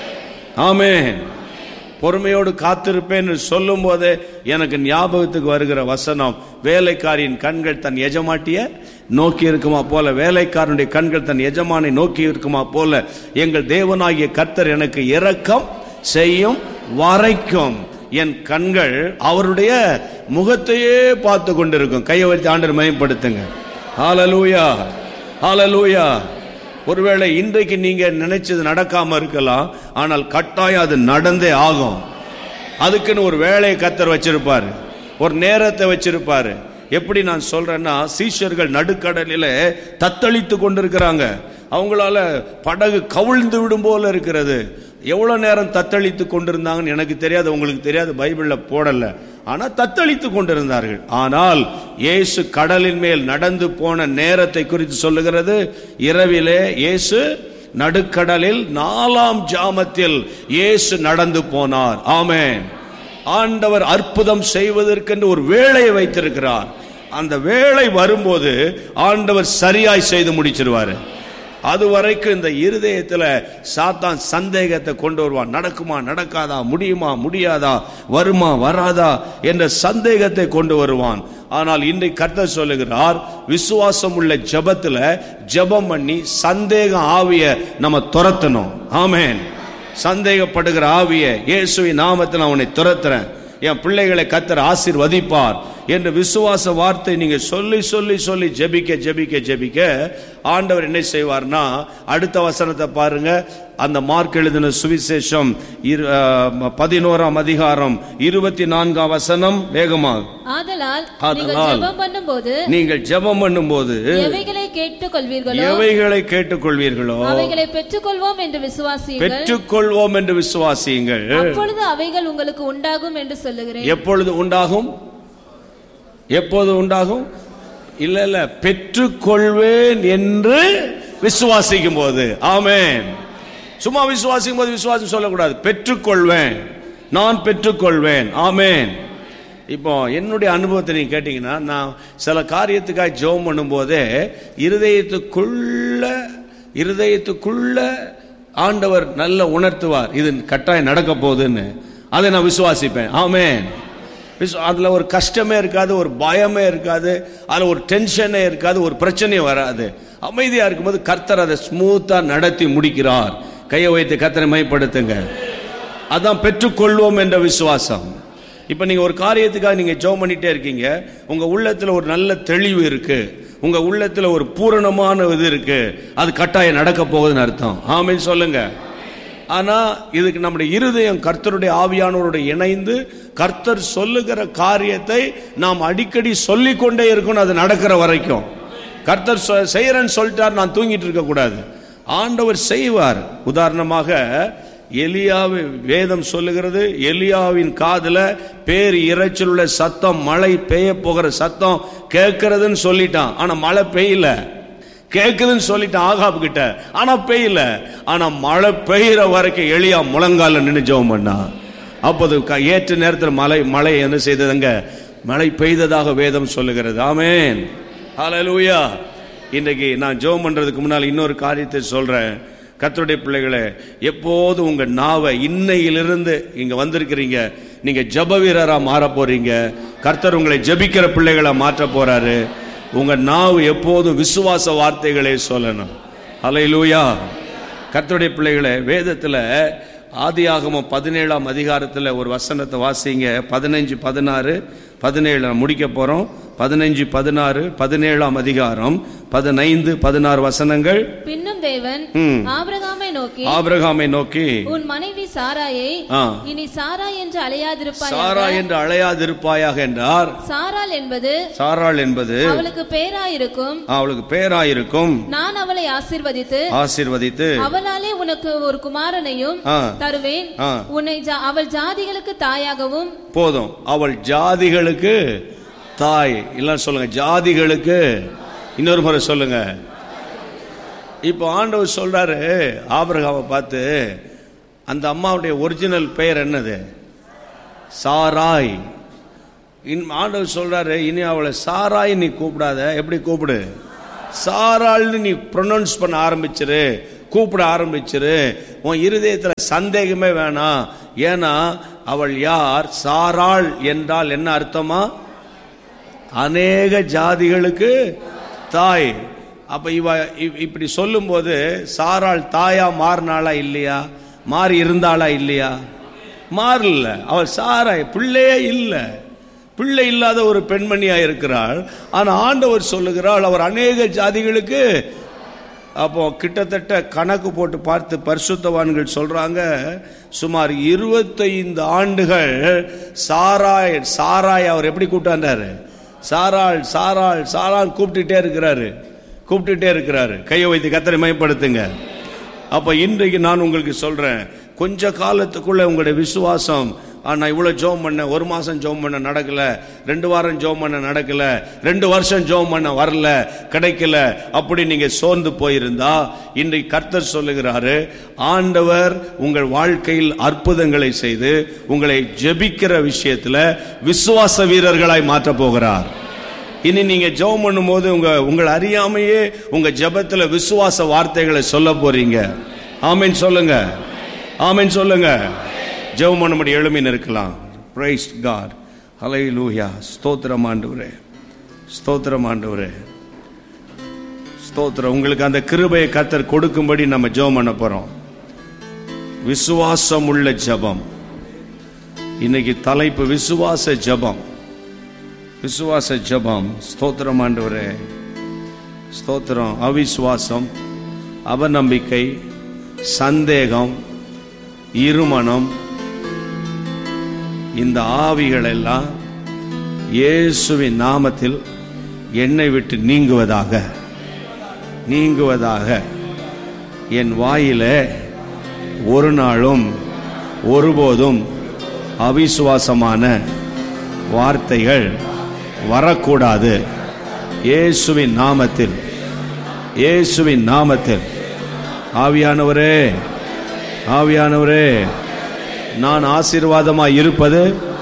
ஆமென் பொறுமையோடு காத்திருப்பேன் சொல்லும் போதே எனக்கு ஞாபகத்துக்கு வருகிற வசனம் வேலைக்காரியின் கண்கள் தன் எஜமாட்டிய நோக்கி இருக்குமா போல வேலைக்காரனுடைய கண்கள் தன் எஜமானை நோக்கி இருக்குமா போல எங்கள் தேவனாகிய கர்த்தர் எனக்கு இரக்கம் செய்யும் வரைக்கும் என் கண்கள் அவருடைய முகத்தையே பார்த்து கொண்டிருக்கும் கையை வச்சு ஆண்டர் மயப்படுத்துங்க ஹalleluya ஹalleluya ஒருவேளை இன்றைக்கு நீங்க நினைச்சது நடக்காம இருக்கலாம் ஆனால் கட்டாயம் அது நடந்தே ஆகும் அதுக்குன்னு ஒரு வேலையை கத்தர் வச்சிருப்பாரு ஒரு நேரத்தை வச்சிருப்பாரு எப்படி நான் சொல்றேன்னா சீஷர்கள் நடுக்கடலில தத்தளித்து கொண்டிருக்கிறாங்க அவங்களால படகு கவிழ்ந்து விடும் போல இருக்கிறது எவ்வளவு நேரம் தத்தளித்து கொண்டிருந்தாங்கன்னு எனக்கு தெரியாது உங்களுக்கு தெரியாது பைபிள்ல போடல ஆனா தத்தளித்து கொண்டிருந்தார்கள் ஆனால் இயேசு கடலின் மேல் நடந்து போன நேரத்தை குறித்து சொல்லுகிறது இரவிலே இயேசு நடுக்கடலில் நாலாம் ஜாமத்தில் இயேசு நடந்து போனார் ஆமென் ஆண்டவர் அற்புதம் செய்வதற்கென்று ஒரு வேலையை வைத்திருக்கிறார் அந்த வேலை வரும்போது ஆண்டவர் சரியாய் செய்து முடிச்சிருவாரு அது வரைக்கும் இந்த இருதயத்துல சாத்தான் சந்தேகத்தை கொண்டு வருவான் நடக்குமா நடக்காதா முடியுமா முடியாதா வருமா வராதா என்ற சந்தேகத்தை கொண்டு வருவான் ஆனால் இன்றைக்கு கர்த்தர் சொல்லுகிறார் விசுவாசம் உள்ள ஜெபத்துல ஜெபம் பண்ணி சந்தேகம் ஆவிய நம்ம துரத்தணும் ஆமென் சந்தேகப்படுகிற ஆவிய இயேசுவின் நாமத்தில் அவனை துரத்துறேன் என் பிள்ளைகளை கத்தர் ஆசீர்வதிப்பார் என்ற விசுவாச வார்த்தை நீங்க சொல்லி சொல்லி சொல்லி ஜெபிக்க ஜெபிக்க ஜெபிக்க ஆண்டவர் என்ன செய்வார்னா அடுத்த வசனத்தை பாருங்க அந்த மார்க் எழுதின சுவிசேஷம் இரு- அஹ், பதினோராம் அதிகாரம் இருபத்தி நான்காம் வசனம் வேகமாக ஆதலால் ஆதலால் நீங்கள் ஜெபம் பண்ணும்போது நீங்கள் ஜெபம் பண்ணும்போது எவைகளை கேட்டுக் கொள்வீர்களோ எவைகளை கேட்டுக்கொள்வீர்களோ அவைகளை பெற்றுக்கொள்வோம் என்று விசுவாசியுங்கள் பெற்றுக்கொள்வோம் என்று விசுவாசியுங்கள் அப்பொழுது அவைகள் உங்களுக்கு உண்டாகும் என்று சொல்லுகிறேன் எப்பொழுது உண்டாகும் எப்போது உண்டாகும் இல்ல இல்ல பெற்றுக்கொள்வேன் என்று விசுவாசிக்கும் போது ஆமென் சும்மா விசுவாசிக்கும் போது விசுவாசம் சொல்லக்கூடாது பெற்றுக்கொள்வேன் நான் பெற்றுக்கொள்வேன் ஆமென் இப்போ என்னுடைய அனுபவத்தை நீங்க கேட்டீங்கன்னா நான் சில காரியத்துக்காக ஜெபம் பண்ணும்போதே இருதயத்துக்குள்ள இருதயத்துக்குள்ள ஆண்டவர் நல்ல உணர்த்துவார் இது கட்டாயம் நடக்க போகுதுன்னு அதை நான் விசுவாசிப்பேன் ஆமென் விசு- அதுல ஒரு கஷ்டமே இருக்காது ஒரு பயமே இருக்காது அதுல ஒரு டென்ஷனே இருக்காது ஒரு பிரச்சனையும் வராது அமைதியா இருக்கும்போது கர்த்தர் அதை ஸ்மூத்தா நடத்தி முடிக்கிறார் கையை வைத்து கர்த்தரை மைப்படுத்துங்க அதான் பெற்றுக்கொள்வோம் என்ற விசுவாசம் இப்ப நீங்க ஒரு காரியத்துக்காக நீங்க ஜெபம் பண்ணிட்டே இருக்கீங்க உங்க உள்ளத்துல ஒரு நல்ல தெளிவு இருக்கு உங்க உள்ளத்துல ஒரு பூரணமான இது இருக்கு அது கட்டாயம் நடக்க போகுதுன்னு அர்த்தம் ஆமென் சொல்லுங்க ஆனா இதுக்கு நம்முடைய இருதயம் கர்த்தருடைய ஆவியானவரோட இணைந்து கர்த்தர் சொல்லுகிற காரியத்தை நாம் அடிக்கடி சொல்லிக் கொண்டே இருக்கணும் அது நடக்கிற வரைக்கும் கர்த்தர் சொ- செய்யறேன்னு சொல்லிட்டார் நான் தூங்கிட்டு இருக்க கூடாது ஆண்டவர் செய்வார் உதாரணமாக எலியாவு வேதம் சொல்லுகிறது எலியாவின் காதுல பேர் இறைச்சல் உள்ள சத்தம் மழை பெய்ய போகிற சத்தம் கேட்கறதுன்னு சொல்லிட்டான் ஆனா மழை பெய்யல கேக்குதுன்னு சொல்லிட்டான் ஆகாப் கிட்ட ஆனா பெய்யல ஆனா மழை பெய்யற வரைக்கும் எளியா முழங்கால நின்னு ஜெபம் பண்ணா அப்போது க- ஏற்ற நேரத்தில் மழை மழை என்ன செய்ததுங்க மழை பெய்ததாக வேதம் சொல்லுகிறது ஆமென் ஹalleluya இன்றைக்கு நான் ஜெபம் பண்றதுக்கு முன்னால் இன்னொரு காரியத்தை சொல்றேன் கர்த்தருடைய பிள்ளைகளே எப்போது உங்க நாவை இன்னையிலிருந்து இங்க வந்திருக்கிறீங்க நீங்க ஜெப வீரரா மாற போறீங்க கர்த்தர் உங்களை ஜெபிக்கிற பிள்ளைகளா மாற்ற போறாரு உங்க நாவு எப்போதும் விசுவாச வார்த்தைகளே சொல்லணும் ஹalleluya கர்த்தருடைய பிள்ளைகளே வேதத்துல ஆதியாகமம் பதினேழாம் அதிகாரத்துல ஒரு வசனத்தை வாசிங்க பதினஞ்சு பதினாறு பதினேழு நான் முடிக்க போறோம் பதினஞ்சு பதினாறு பதினேழாம் அதிகாரம் பதினைந்து பதினாறு வசனங்கள் பின்னும் தேவன் ம். ஆபிரகாமை நோக்கி ஆபிரகாமை நோக்கி உன் மனைவி சாராயை ஆ, இனி சாரா என்று அலையாதிருப்பாய் சாரா என்று அழையாதிருப்பாயாக என்றார் சாராள் என்பது சாராள் என்பது அவளுக்கு பேராயிருக்கும் அவளுக்கு பேராயிருக்கும் நான் அவளை ஆசீர்வதித்து ஆசீர்வதித்து அவளாலே உனக்கு ஒரு குமாரனையும் ஆ, தருவேன் ஆ. உன்னை ஜா- அவள் ஜாதிகளுக்கு தாயாகவும் போதும் அவள் ஜாதிகளுக்கு தாய் இல்ல சொல்லுங்க ஜாதிகளுக்கு இன்னொரு முறை சொல்லுங்க இப்போ ஆண்டவர் சொல்றாரு ஆபிரகாமை பார்த்து அந்த அம்மாவுடைய ஒரிஜினல் பெயர் என்னது சாராய் இன் ஆண்டவர் சொல்றாரு இனி அவளை சாராய் நீ கூப்பிடாத எப்படி கூப்பிடு சாராள்னு நீ ப்ரொனவுன்ஸ் பண்ண ஆரம்பிச்சிரு கூப்பிட ஆரம்பிச்சிரு உன் இருதயத்துல சந்தேகமே வேணாம் ஏன்னா அவள் யார் சாராள் என்றால் என்ன அர்த்தமா அநேக ஜாதிகளுக்கு தாய் அப்ப இவ இவ்- இப்படி சொல்லும்போது சாராள் தாயா மாறினாளா இல்லையா மாறி இருந்தாளா இல்லையா மாறல அவள் சாராய் பிள்ளையே இல்லை பிள்ளை இல்லாத ஒரு பெண்மணியா இருக்கிறாள் ஆனா ஆண்டவர் சொல்லுகிறாள் அவர் அநேக ஜாதிகளுக்கு அப்போ கிட்டத்தட்ட கணக்கு போட்டு பார்த்து பரிசுத்தவான்கள் சொல்றாங்க சுமார் இருபத்தைந்து ஆண்டுகள் சாராய் சாராய் அவர் எப்படி கூப்பிட்டாண்டாரு சாராள் சாராள் சாராள் கூப்பிட்டுட்டே இருக்கிறாரு கூப்பிட்டுட்டே இருக்கிறாரு கையை வைத்து கத்தரை மயப்படுத்துங்க அப்ப இன்றைக்கு நான் உங்களுக்கு சொல்றேன் கொஞ்ச காலத்துக்குள்ள உங்களுடைய விசுவாசம் ஆ, நான் இவ்வளவு ஜோம் பண்ண ஒரு மாசம் ஜோம் பண்ண நடக்கல ரெண்டு வாரம் ஜோம் பண்ண நடக்கல ரெண்டு வருஷம் ஜோம் பண்ண வரல கிடைக்கல அப்படி நீங்க சோர்ந்து போயிருந்தா இன்றைக்கு கர்த்தர் சொல்லுகிறாரு ஆண்டவர் உங்கள் வாழ்க்கையில் அற்புதங்களை செய்து உங்களை ஜெபிக்கிற விஷயத்துல விசுவாச வீரர்களாய் மாற்ற போகிறார் இனி நீங்க ஜெபம் பண்ணும்போது உங்க உங்களை அறியாமையே உங்க ஜெபத்துல விசுவாச வார்த்தைகளை சொல்ல போறீங்க ஆமென் சொல்லுங்க ஆமென் சொல்லுங்க ஜெபம் பண்ணும்படி எழுமின் இருக்கலாம் பிரைஸ் காட் ஹalleluya ஸ்தோத்திரம் ஆண்டவரே ஸ்தோத்திரம் ஆண்டவரே ஸ்தோத்திரம் உங்களுக்கு அந்த கிருபையை கத்தர் கொடுக்கும்படி நம்ம ஜெபம் பண்ண போறோம் விசுவாசம் உள்ள ஜெபம் இன்னைக்கு தலைப்பு விசுவாச ஜெபம் விசுவாச ஜெபம் ஸ்தோத்திரம் ஆண்டவரே ஸ்தோத்திரம் அவிசுவாசம் அவநம்பிக்கை சந்தேகம் இருமனம் இந்த ஆவிகள் எல்லாம் இயேசுவின் நாமத்தில் என்னை விட்டு நீங்குவதாக நீங்குவதாக என் வாயிலே ஒரு நாளும் ஒருபோதும் அவிசுவாசமான வார்த்தைகள் வரக்கூடாது இயேசுவின் நாமத்தில் இயேசுவின் நாமத்தில் ஆவியானவரே ஆவியானவரே நான் ஆசீர்வாதமாய் இருப்பது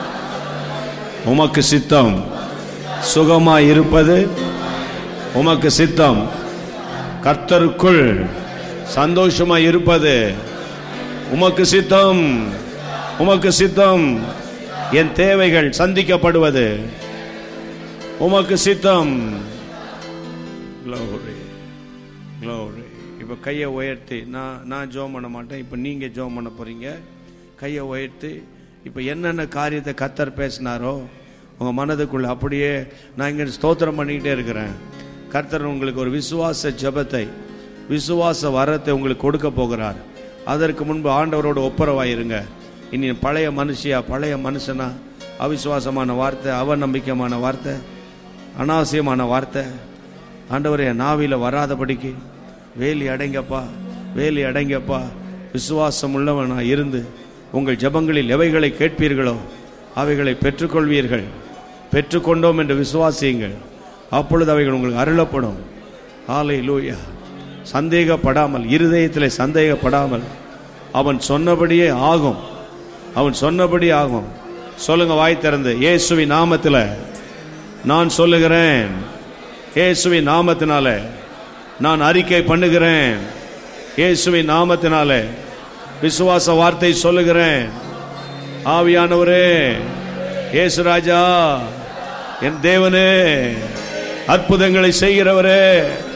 உமக்கு சித்தம் சுகமாய் இருப்பது உமக்கு சித்தம் கர்த்தருக்குள் சந்தோஷமாய் இருப்பது உமக்கு சித்தம் உமக்கு சித்தம் என் தேவைகள் சந்திக்கப்படுவது உமக்கு சித்தம் Glory. Glory. இப்ப கையை உயர்த்தி நான் நான் ஜோம் பண்ண மாட்டேன் இப்ப நீங்க ஜோம் பண்ண போறீங்க கையை உயர்த்தி இப்ப என்னென்ன காரியத்தை கத்தர் பேசினாரோ உங்க மனதுக்குள்ள அப்படியே நான் இங்க ஸ்தோத்திரம் பண்ணிக்கிட்டே இருக்கிறேன் கர்த்தர் உங்களுக்கு ஒரு விசுவாச ஜெபத்தை விசுவாச வரத்தை உங்களுக்கு கொடுக்க போகிறார் அதற்கு முன்பு ஆண்டவரோட ஒப்புரவாயிருங்க இனி பழைய மனுஷியா பழைய மனுஷனா அவிசுவாசமான வார்த்தை அவநம்பிக்கையான வார்த்தை அனாவசியமான வார்த்தை ஆண்டவரே என் நாவில வராதபடிக்கு வேலி அடைங்கப்பா வேலி அடைங்கப்பா விசுவாசம் உள்ளவனா இருந்து உங்கள் ஜெபங்களில் எவைகளை கேட்பீர்களோ அவைகளை பெற்றுக்கொள்வீர்கள் பெற்றுக்கொண்டோம் என்று விசுவாசியுங்கள் அப்பொழுது அவைகள் உங்களுக்கு அருளப்படும் ஆலை லூயா சந்தேகப்படாமல் இருதயத்திலே சந்தேகப்படாமல் அவன் சொன்னபடியே ஆகும் அவன் சொன்னபடி ஆகும் சொல்லுங்க வாய் திறந்து இயேசுவின் நாமத்தில் நான் சொல்லுகிறேன் இயேசுவின் நாமத்தினால நான் அறிக்கை பண்ணுகிறேன் இயேசுவின் நாமத்தினால விசுவாச வார்த்தை சொல்லுகிறேன் ஆவியானவரே இயேசு ராஜா என் தேவனே அற்புதங்களை செய்கிறவரே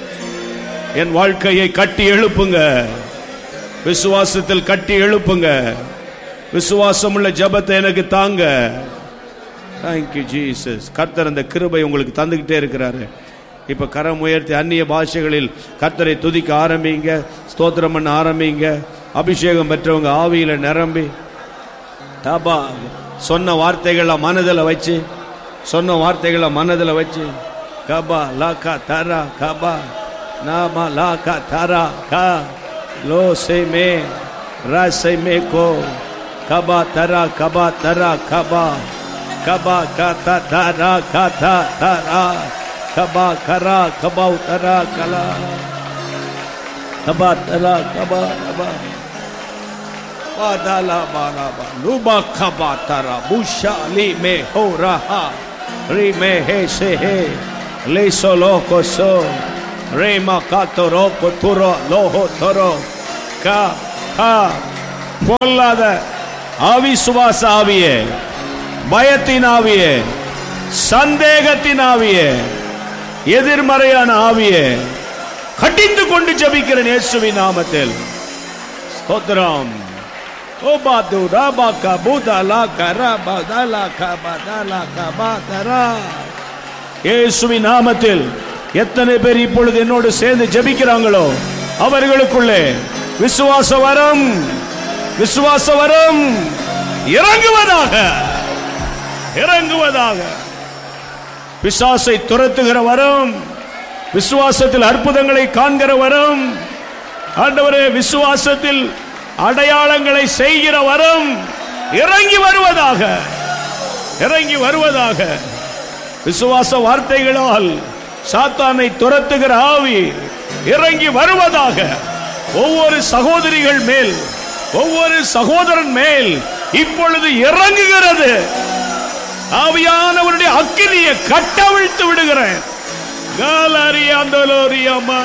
என் வாழ்க்கையை கட்டி எழுப்புங்க விசுவாசத்தில் கட்டி எழுப்புங்க விசுவாசமுள்ள ஜெபத்தை எனக்கு தாங்க தேங்க்யூ ஜீசஸ் கர்த்தர் அந்த கிருபை உங்களுக்கு தந்துக்கிட்டே இருக்கிறாரு இப்ப கரம் உயர்த்தி அந்நிய பாஷைகளில் கர்த்தரை துதிக்க ஆரம்பிங்க ஸ்தோத்திரம் பண்ண ஆரம்பிங்க அபிஷேகம் பெற்றவங்க ஆவியில நிரம்பி தாபா சொன்ன வார்த்தைகளை மனதில் வச்சு சொன்ன வார்த்தைகளை மனதில் வச்சு கபா லாக்கா தரா கபா நாமா லாக்கா தரா கா லோ சே மே ரா சே மே கோ கபா தரா கபா தரா கபா கபா கதா தரா கதா தரா கபா கரா கபா தரா கலா கபா தலா கபா கபா Badala balaba, luba kabatara, busha li me ho raha, ri me he se he, le solo koso, re ma katoro koturo loho toro, ka ka, பொல்லாத அவிசுவாச ஆவியே பயத்தின் ஆவியே சந்தேகத்தின் ஆவியே எதிர்மறையான ஆவியே கட்டிந்து கொண்டு ஜபிக்கிறேன் இயேசுவின் நாமத்தில் ஸ்தோத்திரம் ஓபாது ராபாக்கா பூதாலா கராபாதாலா கபாதாலா கபாதரா இயேசுவின் நாமத்தில் எத்தனை பேர் இப்பொழுது என்னோடு சேர்ந்து ஜெபிக்கிறாங்களோ அவர்களுக்குள்ளே விசுவாச வரம் விசுவாச வரம் இறங்குவதாக இறங்குவதாக பிசாசை துரத்துகிற வரம் விசுவாசத்தில் அற்புதங்களை காண்கிற வரம் ஆண்டவரே விசுவாசத்தில் அடையாளங்களை செய்கிற வரம் இறங்கி வருவதாக இறங்கி வருவதாக விசுவாச வார்த்தைகளால் சாத்தானை துரத்துகிற ஆவி இறங்கி வருவதாக ஒவ்வொரு சகோதரிகள் மேல் ஒவ்வொரு சகோதரன் மேல் இப்பொழுது இறங்குகிறது ஆவியானவருடைய அக்கினியை கட்டவிழ்த்து விடுகிறேன் காலரியாந்தோலோரியம்மா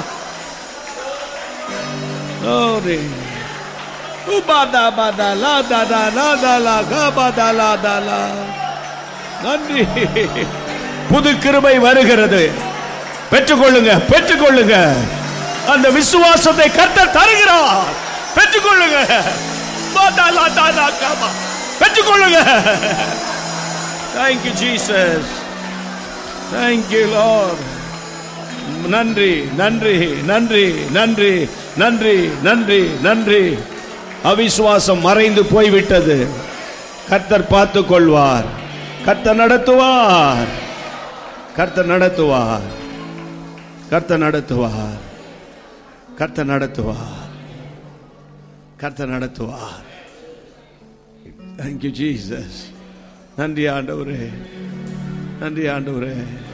Glory. Ubada bada la da da la da la ga bada la da la. நன்றி புது கிருபை வருகிறது பெற்றுக்கொள்ளுங்க பெற்றுக்கொள்ளுங்க அந்த விசுவாசத்தை கர்த்தர் தருகிறார் பெற்றுக்கொள்ளுங்க பாதா லா தா லா கா பெற்றுக்கொள்ளுங்க தேங்க்யூ ஜீசஸ் தேங்க்யூ லார்ட் நன்றி நன்றி நன்றி நன்றி நன்றி நன்றி நன்றி அவிசுவாசம் மறைந்து போய்விட்டது கர்த்தர் பார்த்து கொள்வார் கர்த்தர் நடத்துவார் கர்த்தர் நடத்துவார் கர்த்தர் நடத்துவார் கர்த்தர் நடத்துவார் கர்த்தர் நடத்துவார் தேங்க்யூ ஜீசஸ் நன்றி ஆண்டவரே நன்றி ஆண்டவரே